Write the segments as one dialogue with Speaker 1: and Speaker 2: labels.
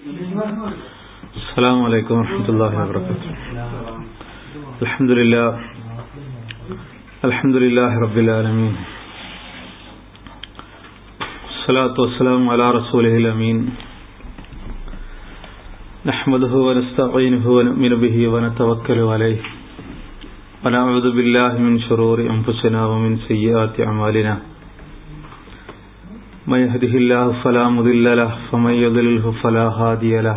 Speaker 1: السلام عليكم ورحمة الله وبركاته الحمد لله الحمد لله رب العالمين الصلاة والسلام على رسوله الأمين نحمده ونستعينه ونؤمن به ونتوكل عليه ونعوذ بالله من شرور أنفسنا ومن سيئات أعمالنا من يهده الله فلا مضل له ومن يضلله فلا هادي له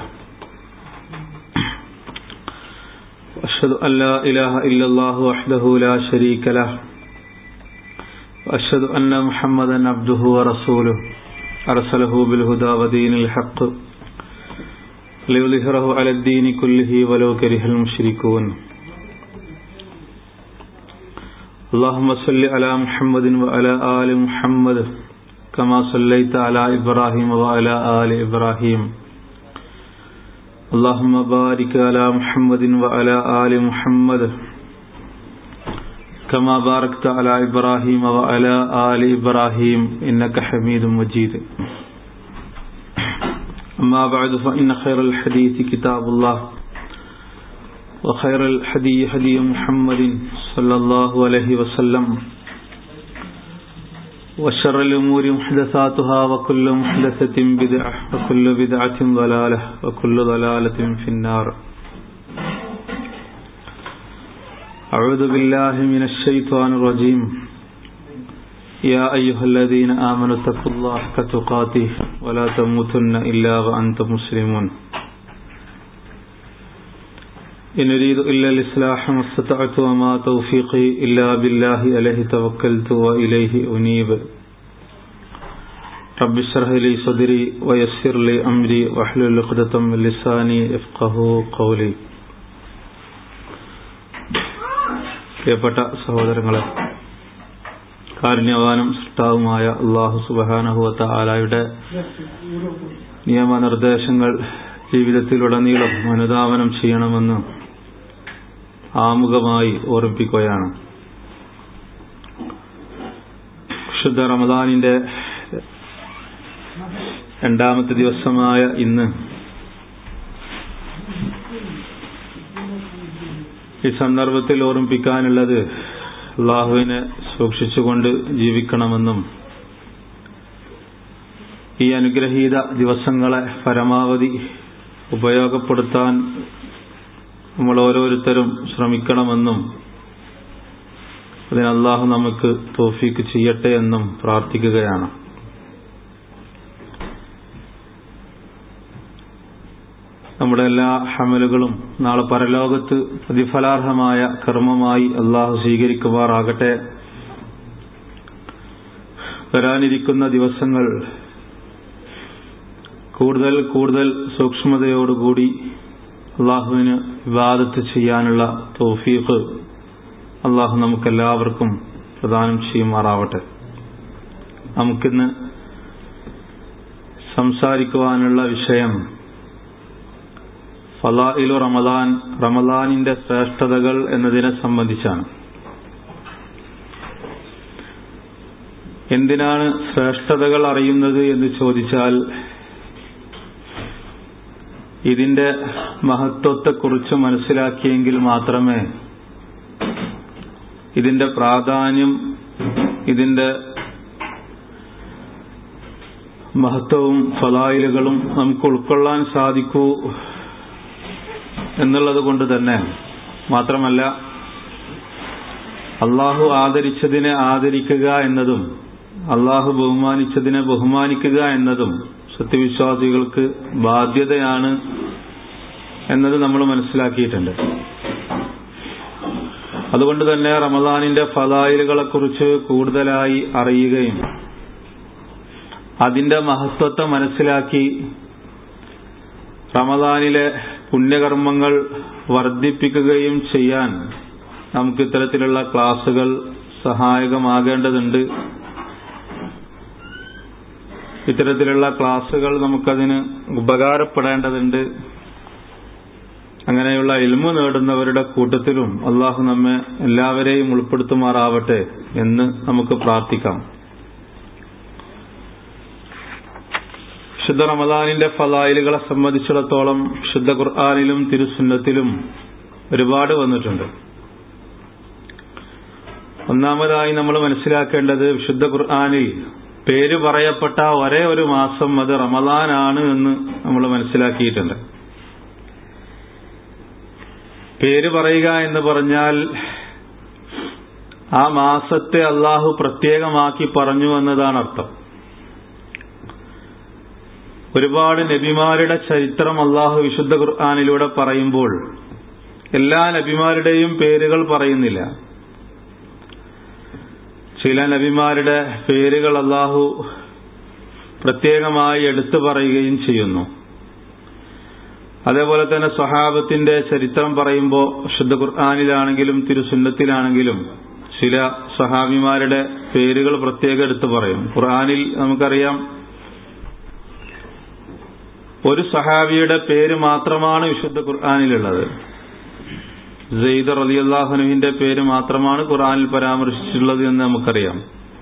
Speaker 1: وأشهد أن لا إله إلا الله وحده لا شريك له وأشهد أن محمدا عبده ورسوله أرسله بالهدى ودين الحق ليظهره على الدين كله ولو كره المشركون اللهم صل على محمد وعلى آل محمد كما صليت على إبراهيم وعلى آل إبراهيم اللهم بارك على محمد وعلى آل محمد كما باركت على إبراهيم وعلى آل إبراهيم إنك حميد مجيد أما بعد فإن خير الحديث كتاب الله وخير الحدي هدي محمد صلى الله عليه وسلم وشر الأمور محدثاتها وكل محدثة بدعة وكل بدعة ضلالة وكل ضلالة في النار أعوذ بالله من الشيطان الرجيم يا أيها الذين آمنوا اتقوا الله حق تقاته ولا تموتن إلا وأنتم مسلمون إن أريد إلا الإصلاح ما استطعت وما توفيقي إلا بالله عليه توكلت وإليه أنيب رب اشرح لي صدري ويسر لي أمري واحلل عقدة من لساني يفقه قولي പ്രിയപ്പെട്ട സഹോദരങ്ങളെ കാരുണ്യവാനും സൃഷ്ടാവുമായ അള്ളാഹു സുബാനഹുവത്ത ആലായുടെ നിയമനിർദ്ദേശങ്ങൾ ജീവിതത്തിലുടനീളം അനുധാവനം ചെയ്യണമെന്ന് ആമുഖമായി ഓർമ്മിപ്പിക്കുകയാണ് ശുദ്ധ റമദാനിന്റെ രണ്ടാമത്തെ ദിവസമായ ഇന്ന് ഈ സന്ദർഭത്തിൽ ഓർമ്മിപ്പിക്കാനുള്ളത് അള്ളാഹുവിനെ സൂക്ഷിച്ചുകൊണ്ട് ജീവിക്കണമെന്നും ഈ അനുഗ്രഹീത ദിവസങ്ങളെ പരമാവധി ഉപയോഗപ്പെടുത്താൻ നമ്മൾ ഓരോരുത്തരും ശ്രമിക്കണമെന്നും അതിന് അള്ളാഹു നമുക്ക് തോഫീക്ക് ചെയ്യട്ടെ എന്നും പ്രാർത്ഥിക്കുകയാണ് നമ്മുടെ എല്ലാ ഹമലുകളും നാളെ പരലോകത്ത് പ്രതിഫലാർഹമായ കർമ്മമായി അള്ളാഹു സ്വീകരിക്കുമാറാകട്ടെ വരാനിരിക്കുന്ന ദിവസങ്ങൾ കൂടുതൽ കൂടുതൽ സൂക്ഷ്മതയോടുകൂടി അള്ളാഹുവിന് വിവാദത്ത് ചെയ്യാനുള്ള തോഫീഖ് അള്ളാഹു നമുക്കെല്ലാവർക്കും പ്രദാനം ചെയ്യുമാറാവട്ടെ നമുക്കിന്ന് സംസാരിക്കുവാനുള്ള വിഷയം ഫലായിലു റമദാൻ റമദാനിന്റെ ശ്രേഷ്ഠതകൾ എന്നതിനെ സംബന്ധിച്ചാണ് എന്തിനാണ് ശ്രേഷ്ഠതകൾ അറിയുന്നത് എന്ന് ചോദിച്ചാൽ ഇതിന്റെ മഹത്വത്തെക്കുറിച്ച് മനസ്സിലാക്കിയെങ്കിൽ മാത്രമേ ഇതിന്റെ പ്രാധാന്യം ഇതിന്റെ മഹത്വവും ഫലായിലുകളും നമുക്ക് ഉൾക്കൊള്ളാൻ സാധിക്കൂ എന്നുള്ളത് കൊണ്ട് തന്നെ മാത്രമല്ല അള്ളാഹു ആദരിച്ചതിനെ ആദരിക്കുക എന്നതും അള്ളാഹു ബഹുമാനിച്ചതിനെ ബഹുമാനിക്കുക എന്നതും സത്യവിശ്വാസികൾക്ക് ബാധ്യതയാണ് എന്നത് നമ്മൾ മനസ്സിലാക്കിയിട്ടുണ്ട് അതുകൊണ്ട് തന്നെ റമദാനിന്റെ ഫലായിലുകളെ കുറിച്ച് കൂടുതലായി അറിയുകയും അതിന്റെ മഹത്വത്തെ മനസ്സിലാക്കി റമദാനിലെ പുണ്യകർമ്മങ്ങൾ വർദ്ധിപ്പിക്കുകയും ചെയ്യാൻ നമുക്ക് ഇത്തരത്തിലുള്ള ക്ലാസുകൾ സഹായകമാകേണ്ടതുണ്ട് ഇത്തരത്തിലുള്ള ക്ലാസുകൾ നമുക്കതിന് ഉപകാരപ്പെടേണ്ടതുണ്ട് അങ്ങനെയുള്ള ഇൽമു നേടുന്നവരുടെ കൂട്ടത്തിലും അള്ളാഹു നമ്മെ എല്ലാവരെയും ഉൾപ്പെടുത്തുമാറാവട്ടെ എന്ന് നമുക്ക് പ്രാർത്ഥിക്കാം ശുദ്ധ റമദാനിന്റെ ഫലായിലുകളെ സംബന്ധിച്ചിടത്തോളം ശുദ്ധ ഖുർആാനിലും തിരുസുന്നത്തിലും ഒരുപാട് വന്നിട്ടുണ്ട് ഒന്നാമതായി നമ്മൾ മനസ്സിലാക്കേണ്ടത് വിശുദ്ധ ഖുർആാനിൽ പേര് പറയപ്പെട്ട ഒരേ ഒരു മാസം അത് റമദാനാണ് എന്ന് നമ്മൾ മനസ്സിലാക്കിയിട്ടുണ്ട് പേര് പറയുക എന്ന് പറഞ്ഞാൽ ആ മാസത്തെ അള്ളാഹു പ്രത്യേകമാക്കി പറഞ്ഞു എന്നതാണ് അർത്ഥം ഒരുപാട് നബിമാരുടെ ചരിത്രം അള്ളാഹു വിശുദ്ധ ഖുർആാനിലൂടെ പറയുമ്പോൾ എല്ലാ നബിമാരുടെയും പേരുകൾ പറയുന്നില്ല ചില നബിമാരുടെ പേരുകൾ അള്ളാഹു പ്രത്യേകമായി എടുത്തു പറയുകയും ചെയ്യുന്നു അതേപോലെ തന്നെ സ്വഹാബത്തിന്റെ ചരിത്രം പറയുമ്പോൾ ശുദ്ധ ഖുർആാനിലാണെങ്കിലും തിരുസുന്നത്തിലാണെങ്കിലും ചില സഹാബിമാരുടെ പേരുകൾ പ്രത്യേകം എടുത്തു പറയും ഖുർആാനിൽ നമുക്കറിയാം ഒരു സഹാബിയുടെ പേര് മാത്രമാണ് വിശുദ്ധ ഖുർആാനിലുള്ളത് സെയ്ദ് റലിയല്ലാഹുനുവിന്റെ പേര് മാത്രമാണ് ഖുർആാനിൽ പരാമർശിച്ചിട്ടുള്ളത് എന്ന് നമുക്കറിയാം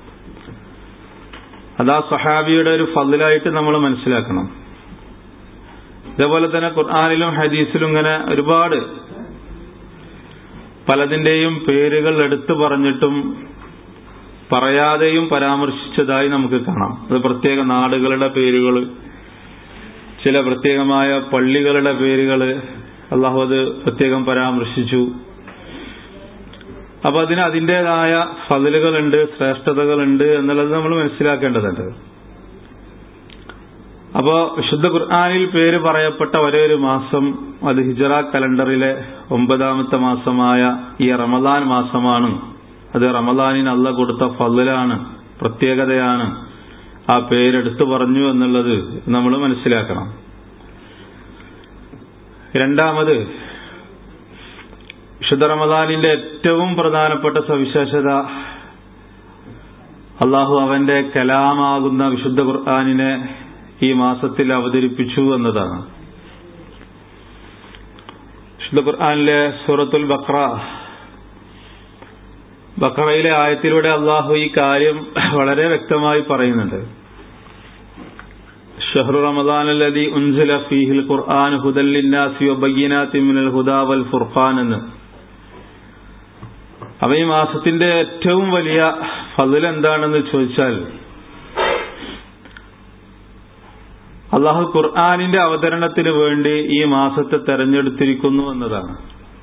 Speaker 1: അത് ആ സഹാബിയുടെ ഒരു ഫതിലായിട്ട് നമ്മൾ മനസ്സിലാക്കണം ഇതേപോലെ തന്നെ ഖുർആാനിലും ഹദീസിലും ഇങ്ങനെ ഒരുപാട് പലതിന്റെയും പേരുകൾ എടുത്തു പറഞ്ഞിട്ടും പറയാതെയും പരാമർശിച്ചതായി നമുക്ക് കാണാം അത് പ്രത്യേക നാടുകളുടെ പേരുകൾ ചില പ്രത്യേകമായ പള്ളികളുടെ പേരുകൾ അള്ളാഹു അത് പ്രത്യേകം പരാമർശിച്ചു അപ്പൊ അതിന് അതിൻ്റെതായ ഫതിലുകളുണ്ട് ശ്രേഷ്ഠതകളുണ്ട് എന്നുള്ളത് നമ്മൾ മനസ്സിലാക്കേണ്ടതുണ്ട് അപ്പോ വിശുദ്ധ ഖുർആാനിൽ പേര് പറയപ്പെട്ട ഒരേ ഒരു മാസം അത് ഹിജറ കലണ്ടറിലെ ഒമ്പതാമത്തെ മാസമായ ഈ റമദാൻ മാസമാണ് അത് റമദാനിന് അല്ല കൊടുത്ത ഫതിലാണ് പ്രത്യേകതയാണ് ആ പേരെടുത്തു പറഞ്ഞു എന്നുള്ളത് നമ്മൾ മനസ്സിലാക്കണം രണ്ടാമത് വിശുദ്ധ റമദാനിന്റെ ഏറ്റവും പ്രധാനപ്പെട്ട സവിശേഷത അള്ളാഹു അവന്റെ കലാമാകുന്ന വിശുദ്ധ ഖുർആാനിനെ ഈ മാസത്തിൽ അവതരിപ്പിച്ചു എന്നതാണ് വിശുദ്ധ ഖുർആാനിലെ സൂറത്തുൽ ബക്ര ബക്രയിലെ ആയത്തിലൂടെ അള്ളാഹു ഈ കാര്യം വളരെ വ്യക്തമായി പറയുന്നുണ്ട് ഷഹ്റു റമദാൻ അല്ലതി ഉൻസുല ഫീഹിൽ ഖുർആൻ ഹുദല്ലിന്നാസി വബയ്യിനാത്തി മിനൽ ഹുദാ വൽ ഫുർഖാൻ എന്ന് അപ്പൊ ഈ മാസത്തിന്റെ ഏറ്റവും വലിയ ഫതിൽ എന്താണെന്ന് ചോദിച്ചാൽ അള്ളാഹു ഖുർആാനിന്റെ അവതരണത്തിന് വേണ്ടി ഈ മാസത്തെ തെരഞ്ഞെടുത്തിരിക്കുന്നു എന്നതാണ്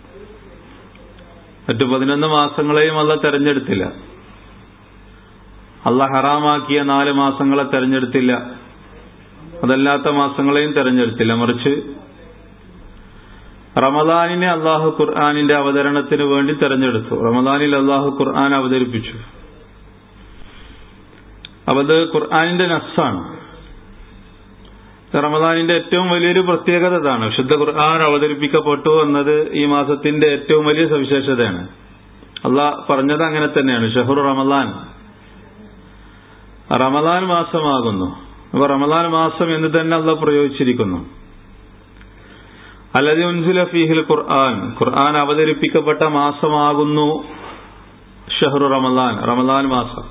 Speaker 1: മറ്റു പതിനൊന്ന് മാസങ്ങളെയും അല്ല തെരഞ്ഞെടുത്തില്ല അല്ല ഹറാമാക്കിയ നാല് മാസങ്ങളെ തെരഞ്ഞെടുത്തില്ല അതല്ലാത്ത മാസങ്ങളെയും തെരഞ്ഞെടുത്തില്ല മറിച്ച് റമദാനിനെ അള്ളാഹു ഖുർആാനിന്റെ അവതരണത്തിന് വേണ്ടി തെരഞ്ഞെടുത്തു റമദാനിൽ അള്ളാഹു ഖുർആൻ അവതരിപ്പിച്ചു അപ്പൊ അത് ഖുർആാനിന്റെ നസ്സാണ് റമദാനിന്റെ ഏറ്റവും വലിയൊരു പ്രത്യേകത ഇതാണ് വിശുദ്ധ ഖുർആൻ അവതരിപ്പിക്കപ്പെട്ടു എന്നത് ഈ മാസത്തിന്റെ ഏറ്റവും വലിയ സവിശേഷതയാണ് അള്ളാഹ് പറഞ്ഞത് അങ്ങനെ തന്നെയാണ് ഷഹുർ റമദാൻ റമദാൻ മാസമാകുന്നു അപ്പൊ റമദാൻ മാസം എന്ന് തന്നെ അള്ള പ്രയോഗിച്ചിരിക്കുന്നു അല്ലതി ഉൻസുല ഫീഹിൽ ഖുർആൻ ഖുർആൻ അവതരിപ്പിക്കപ്പെട്ട മാസമാകുന്നു ഷഹ്റു റമദാൻ റമദാൻ മാസം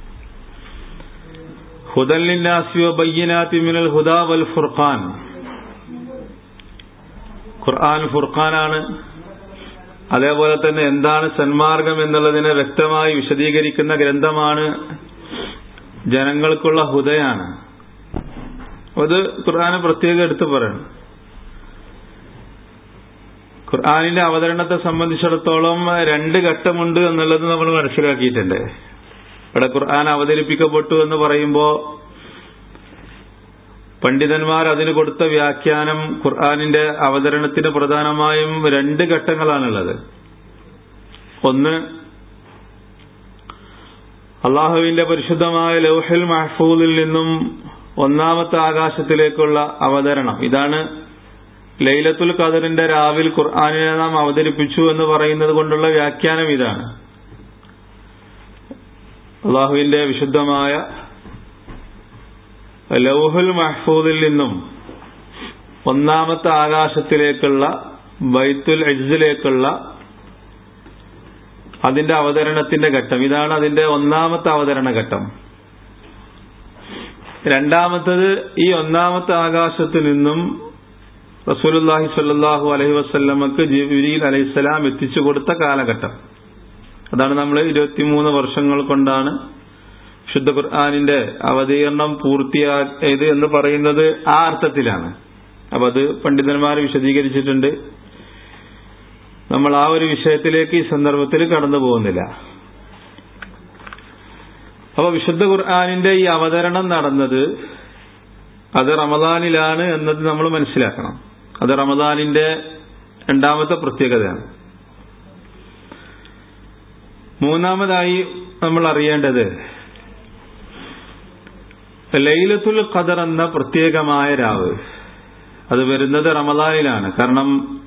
Speaker 1: ഹുദല്ലിന്നാസി ബയ്യനാത്തി മിനൽ ഹുദാ വൽ ഫുർഖാൻ ഖുർആൻ ഫുർഖാനാണ് അതേപോലെ തന്നെ എന്താണ് സന്മാർഗം എന്നുള്ളതിനെ വ്യക്തമായി വിശദീകരിക്കുന്ന ഗ്രന്ഥമാണ് ജനങ്ങൾക്കുള്ള ഹുദയാണ് അത് ഖുർആാന് പ്രത്യേകം എടുത്തു പറയണം ഖുർആാനിന്റെ അവതരണത്തെ സംബന്ധിച്ചിടത്തോളം രണ്ട് ഘട്ടമുണ്ട് എന്നുള്ളത് നമ്മൾ മനസ്സിലാക്കിയിട്ടുണ്ട് ഇവിടെ ഖുർആൻ അവതരിപ്പിക്കപ്പെട്ടു എന്ന് പറയുമ്പോ പണ്ഡിതന്മാർ അതിന് കൊടുത്ത വ്യാഖ്യാനം ഖുർആാനിന്റെ അവതരണത്തിന് പ്രധാനമായും രണ്ട് ഘട്ടങ്ങളാണുള്ളത് ഒന്ന് അള്ളാഹുവിന്റെ പരിശുദ്ധമായ ലൗഹൽ മഹഫൂദിൽ നിന്നും ഒന്നാമത്തെ ആകാശത്തിലേക്കുള്ള അവതരണം ഇതാണ് ലൈലത്തുൽ ഖദറിന്റെ രാവിൽ ഖുർആാനിനെ നാം അവതരിപ്പിച്ചു എന്ന് പറയുന്നത് കൊണ്ടുള്ള വ്യാഖ്യാനം ഇതാണ് അള്ളാഹുവിന്റെ വിശുദ്ധമായ ലൗഹുൽ മഹ്ഫൂദിൽ നിന്നും ഒന്നാമത്തെ ആകാശത്തിലേക്കുള്ള ബൈത്തുൽ എജ്സിലേക്കുള്ള അതിന്റെ അവതരണത്തിന്റെ ഘട്ടം ഇതാണ് അതിന്റെ ഒന്നാമത്തെ അവതരണ ഘട്ടം രണ്ടാമത്തത് ഈ ഒന്നാമത്തെ ആകാശത്ത് നിന്നും റസൂലുല്ലാഹി സ്വല്ലല്ലാഹു അലൈഹി വസല്ലമക്ക് ജിബ്രീൽ അലൈഹിസ്സലാം എത്തിച്ചു കൊടുത്ത കാലഘട്ടം അതാണ് നമ്മൾ ഇരുപത്തിമൂന്ന് വർഷങ്ങൾ കൊണ്ടാണ് ശുദ്ധ ഖുർആാനിന്റെ അവതീർണം പൂർത്തിയായത് എന്ന് പറയുന്നത് ആ അർത്ഥത്തിലാണ് അപ്പൊ അത് പണ്ഡിതന്മാർ വിശദീകരിച്ചിട്ടുണ്ട് നമ്മൾ ആ ഒരു വിഷയത്തിലേക്ക് ഈ സന്ദർഭത്തിൽ കടന്നു പോകുന്നില്ല അപ്പൊ വിശുദ്ധ ഖുർആാനിന്റെ ഈ അവതരണം നടന്നത് അത് റമദാനിലാണ് എന്നത് നമ്മൾ മനസ്സിലാക്കണം അത് റമദാനിന്റെ രണ്ടാമത്തെ പ്രത്യേകതയാണ് മൂന്നാമതായി നമ്മൾ അറിയേണ്ടത് ലൈലത്തുൽ ഖദർ എന്ന പ്രത്യേകമായ രാവ് അത് വരുന്നത് റമദാനിലാണ് കാരണം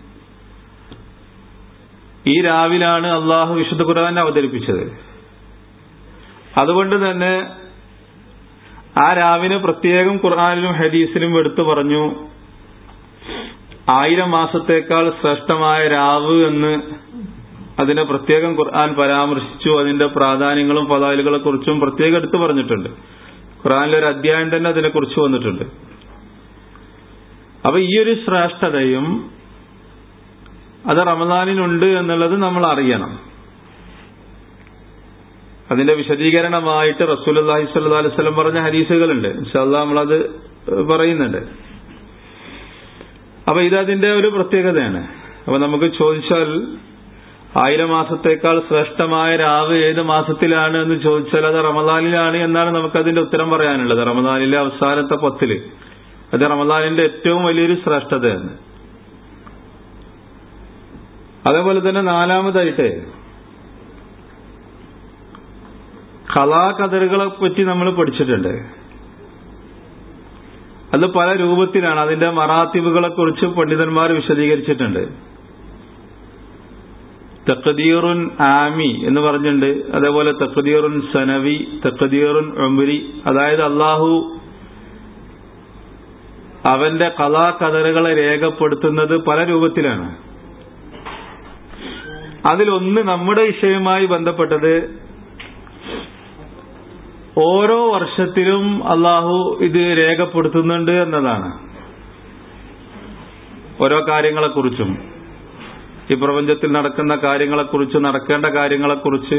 Speaker 1: ഈ രാവിലാണ് അള്ളാഹു വിശുദ്ധ ഖുർആൻ അവതരിപ്പിച്ചത് അതുകൊണ്ട് തന്നെ ആ രാവിനെ പ്രത്യേകം ഖുർആാനിലും ഹദീസിലും എടുത്തു പറഞ്ഞു ആയിരം മാസത്തേക്കാൾ ശ്രേഷ്ഠമായ രാവ് എന്ന് അതിനെ പ്രത്യേകം ഖുർആൻ പരാമർശിച്ചു അതിന്റെ പ്രാധാന്യങ്ങളും പതാലുകളെ കുറിച്ചും പ്രത്യേകം എടുത്തു പറഞ്ഞിട്ടുണ്ട് ഖുർആനിലെ ഒരു അധ്യായം തന്നെ അതിനെക്കുറിച്ച് വന്നിട്ടുണ്ട് അപ്പൊ ഈ ഒരു ശ്രേഷ്ഠതയും അത് റമദാനിനുണ്ട് എന്നുള്ളത് നമ്മൾ അറിയണം അതിന്റെ വിശദീകരണമായിട്ട് റസൂൽ അള്ളാഹി സ്വല്ലാ അലൈവല്ലം പറഞ്ഞ ഹരീസുകളുണ്ട് ഇൻഷാല്ല നമ്മളത് പറയുന്നുണ്ട് അപ്പൊ ഇത് അതിന്റെ ഒരു പ്രത്യേകതയാണ് അപ്പൊ നമുക്ക് ചോദിച്ചാൽ ആയിരം മാസത്തേക്കാൾ ശ്രേഷ്ഠമായ രാവ് ഏത് മാസത്തിലാണ് എന്ന് ചോദിച്ചാൽ അത് റമദാനിലാണ് എന്നാണ് നമുക്ക് അതിന്റെ ഉത്തരം പറയാനുള്ളത് റമദാനിലെ അവസാനത്തെ പത്തില് അത് റമദാനിന്റെ ഏറ്റവും വലിയൊരു ശ്രേഷ്ഠതയാണ് അതേപോലെ തന്നെ നാലാമതായിട്ട് കലാകഥകളെ പറ്റി നമ്മൾ പഠിച്ചിട്ടുണ്ട് അത് പല രൂപത്തിലാണ് അതിന്റെ മറാത്തിബുകളെ കുറിച്ച് പണ്ഡിതന്മാർ വിശദീകരിച്ചിട്ടുണ്ട് തക്കദീറുൻ ആമി എന്ന് പറഞ്ഞിട്ടുണ്ട് അതേപോലെ തക്കദീറുൻ സനവി തക്കദീറുൻ ഒമ്പരി അതായത് അള്ളാഹു അവന്റെ കലാകഥകളെ രേഖപ്പെടുത്തുന്നത് പല രൂപത്തിലാണ് അതിലൊന്ന് നമ്മുടെ വിഷയവുമായി ബന്ധപ്പെട്ടത് ഓരോ വർഷത്തിലും അള്ളാഹു ഇത് രേഖപ്പെടുത്തുന്നുണ്ട് എന്നതാണ് ഓരോ കാര്യങ്ങളെക്കുറിച്ചും ഈ പ്രപഞ്ചത്തിൽ നടക്കുന്ന കാര്യങ്ങളെക്കുറിച്ച് നടക്കേണ്ട കാര്യങ്ങളെക്കുറിച്ച്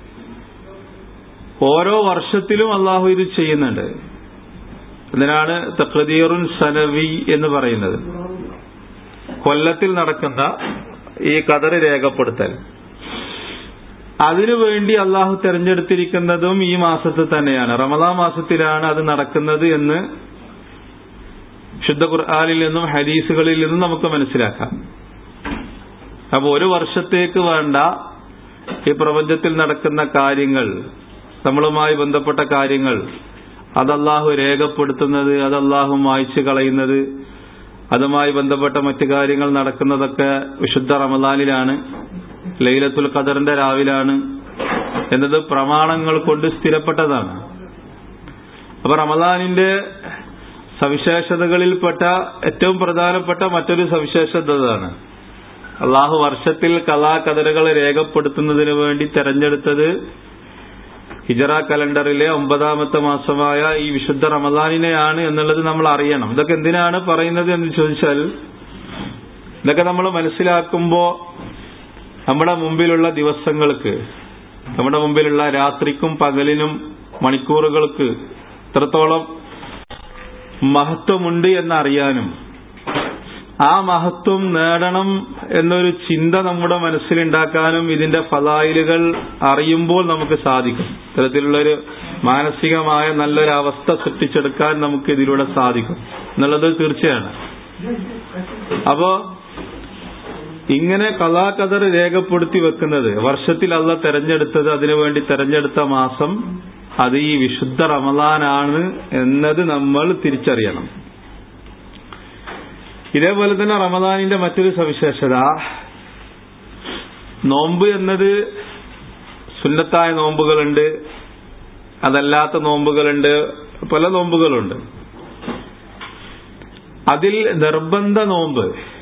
Speaker 1: ഓരോ വർഷത്തിലും അള്ളാഹു ഇത് ചെയ്യുന്നുണ്ട് ഇതിനാണ് തഖദീറുൻ സനവി എന്ന് പറയുന്നത് കൊല്ലത്തിൽ നടക്കുന്ന ഈ കതർ രേഖപ്പെടുത്തൽ അതിനുവേണ്ടി അള്ളാഹു തെരഞ്ഞെടുത്തിരിക്കുന്നതും ഈ മാസത്തിൽ തന്നെയാണ് റമദാ മാസത്തിലാണ് അത് നടക്കുന്നത് എന്ന് ശുദ്ധ ഖുർആാനിൽ നിന്നും ഹദീസുകളിൽ നിന്നും നമുക്ക് മനസ്സിലാക്കാം അപ്പൊ ഒരു വർഷത്തേക്ക് വേണ്ട ഈ പ്രപഞ്ചത്തിൽ നടക്കുന്ന കാര്യങ്ങൾ നമ്മളുമായി ബന്ധപ്പെട്ട കാര്യങ്ങൾ അതല്ലാഹു രേഖപ്പെടുത്തുന്നത് അതല്ലാഹു മായ്ച്ചു കളയുന്നത് അതുമായി ബന്ധപ്പെട്ട മറ്റു കാര്യങ്ങൾ നടക്കുന്നതൊക്കെ വിശുദ്ധ റമദാനിലാണ് ലൈലത്തുൽ ഖദറിന്റെ രാവിലാണ് എന്നത് പ്രമാണങ്ങൾ കൊണ്ട് സ്ഥിരപ്പെട്ടതാണ് അപ്പൊ റമദാനിന്റെ സവിശേഷതകളിൽപ്പെട്ട ഏറ്റവും പ്രധാനപ്പെട്ട മറ്റൊരു സവിശേഷതയാണ് അള്ളാഹു വർഷത്തിൽ കലാകഥകളെ രേഖപ്പെടുത്തുന്നതിന് വേണ്ടി തെരഞ്ഞെടുത്തത് ഹിജറ കലണ്ടറിലെ ഒമ്പതാമത്തെ മാസമായ ഈ വിശുദ്ധ റമദാനിനെയാണ് എന്നുള്ളത് നമ്മൾ അറിയണം ഇതൊക്കെ എന്തിനാണ് പറയുന്നത് എന്ന് ചോദിച്ചാൽ ഇതൊക്കെ നമ്മൾ മനസ്സിലാക്കുമ്പോ നമ്മുടെ മുമ്പിലുള്ള ദിവസങ്ങൾക്ക് നമ്മുടെ മുമ്പിലുള്ള രാത്രിക്കും പകലിനും മണിക്കൂറുകൾക്ക് എത്രത്തോളം മഹത്വമുണ്ട് എന്നറിയാനും ആ മഹത്വം നേടണം എന്നൊരു ചിന്ത നമ്മുടെ മനസ്സിലുണ്ടാക്കാനും ഇതിന്റെ ഫലായിലുകൾ അറിയുമ്പോൾ നമുക്ക് സാധിക്കും ഇത്തരത്തിലുള്ളൊരു മാനസികമായ നല്ലൊരു അവസ്ഥ സൃഷ്ടിച്ചെടുക്കാൻ നമുക്ക് ഇതിലൂടെ സാധിക്കും എന്നുള്ളത് തീർച്ചയാണ് അപ്പോ ഇങ്ങനെ കലാകഥർ രേഖപ്പെടുത്തി വെക്കുന്നത് വർഷത്തിൽ അല്ല തെരഞ്ഞെടുത്തത് അതിനുവേണ്ടി തെരഞ്ഞെടുത്ത മാസം അത് ഈ വിശുദ്ധ റമദാനാണ് എന്നത് നമ്മൾ തിരിച്ചറിയണം ഇതേപോലെ തന്നെ റമദാനിന്റെ മറ്റൊരു സവിശേഷത നോമ്പ് എന്നത് സുന്നത്തായ നോമ്പുകളുണ്ട് അതല്ലാത്ത നോമ്പുകളുണ്ട് പല നോമ്പുകളുണ്ട് അതിൽ നിർബന്ധ നോമ്പ്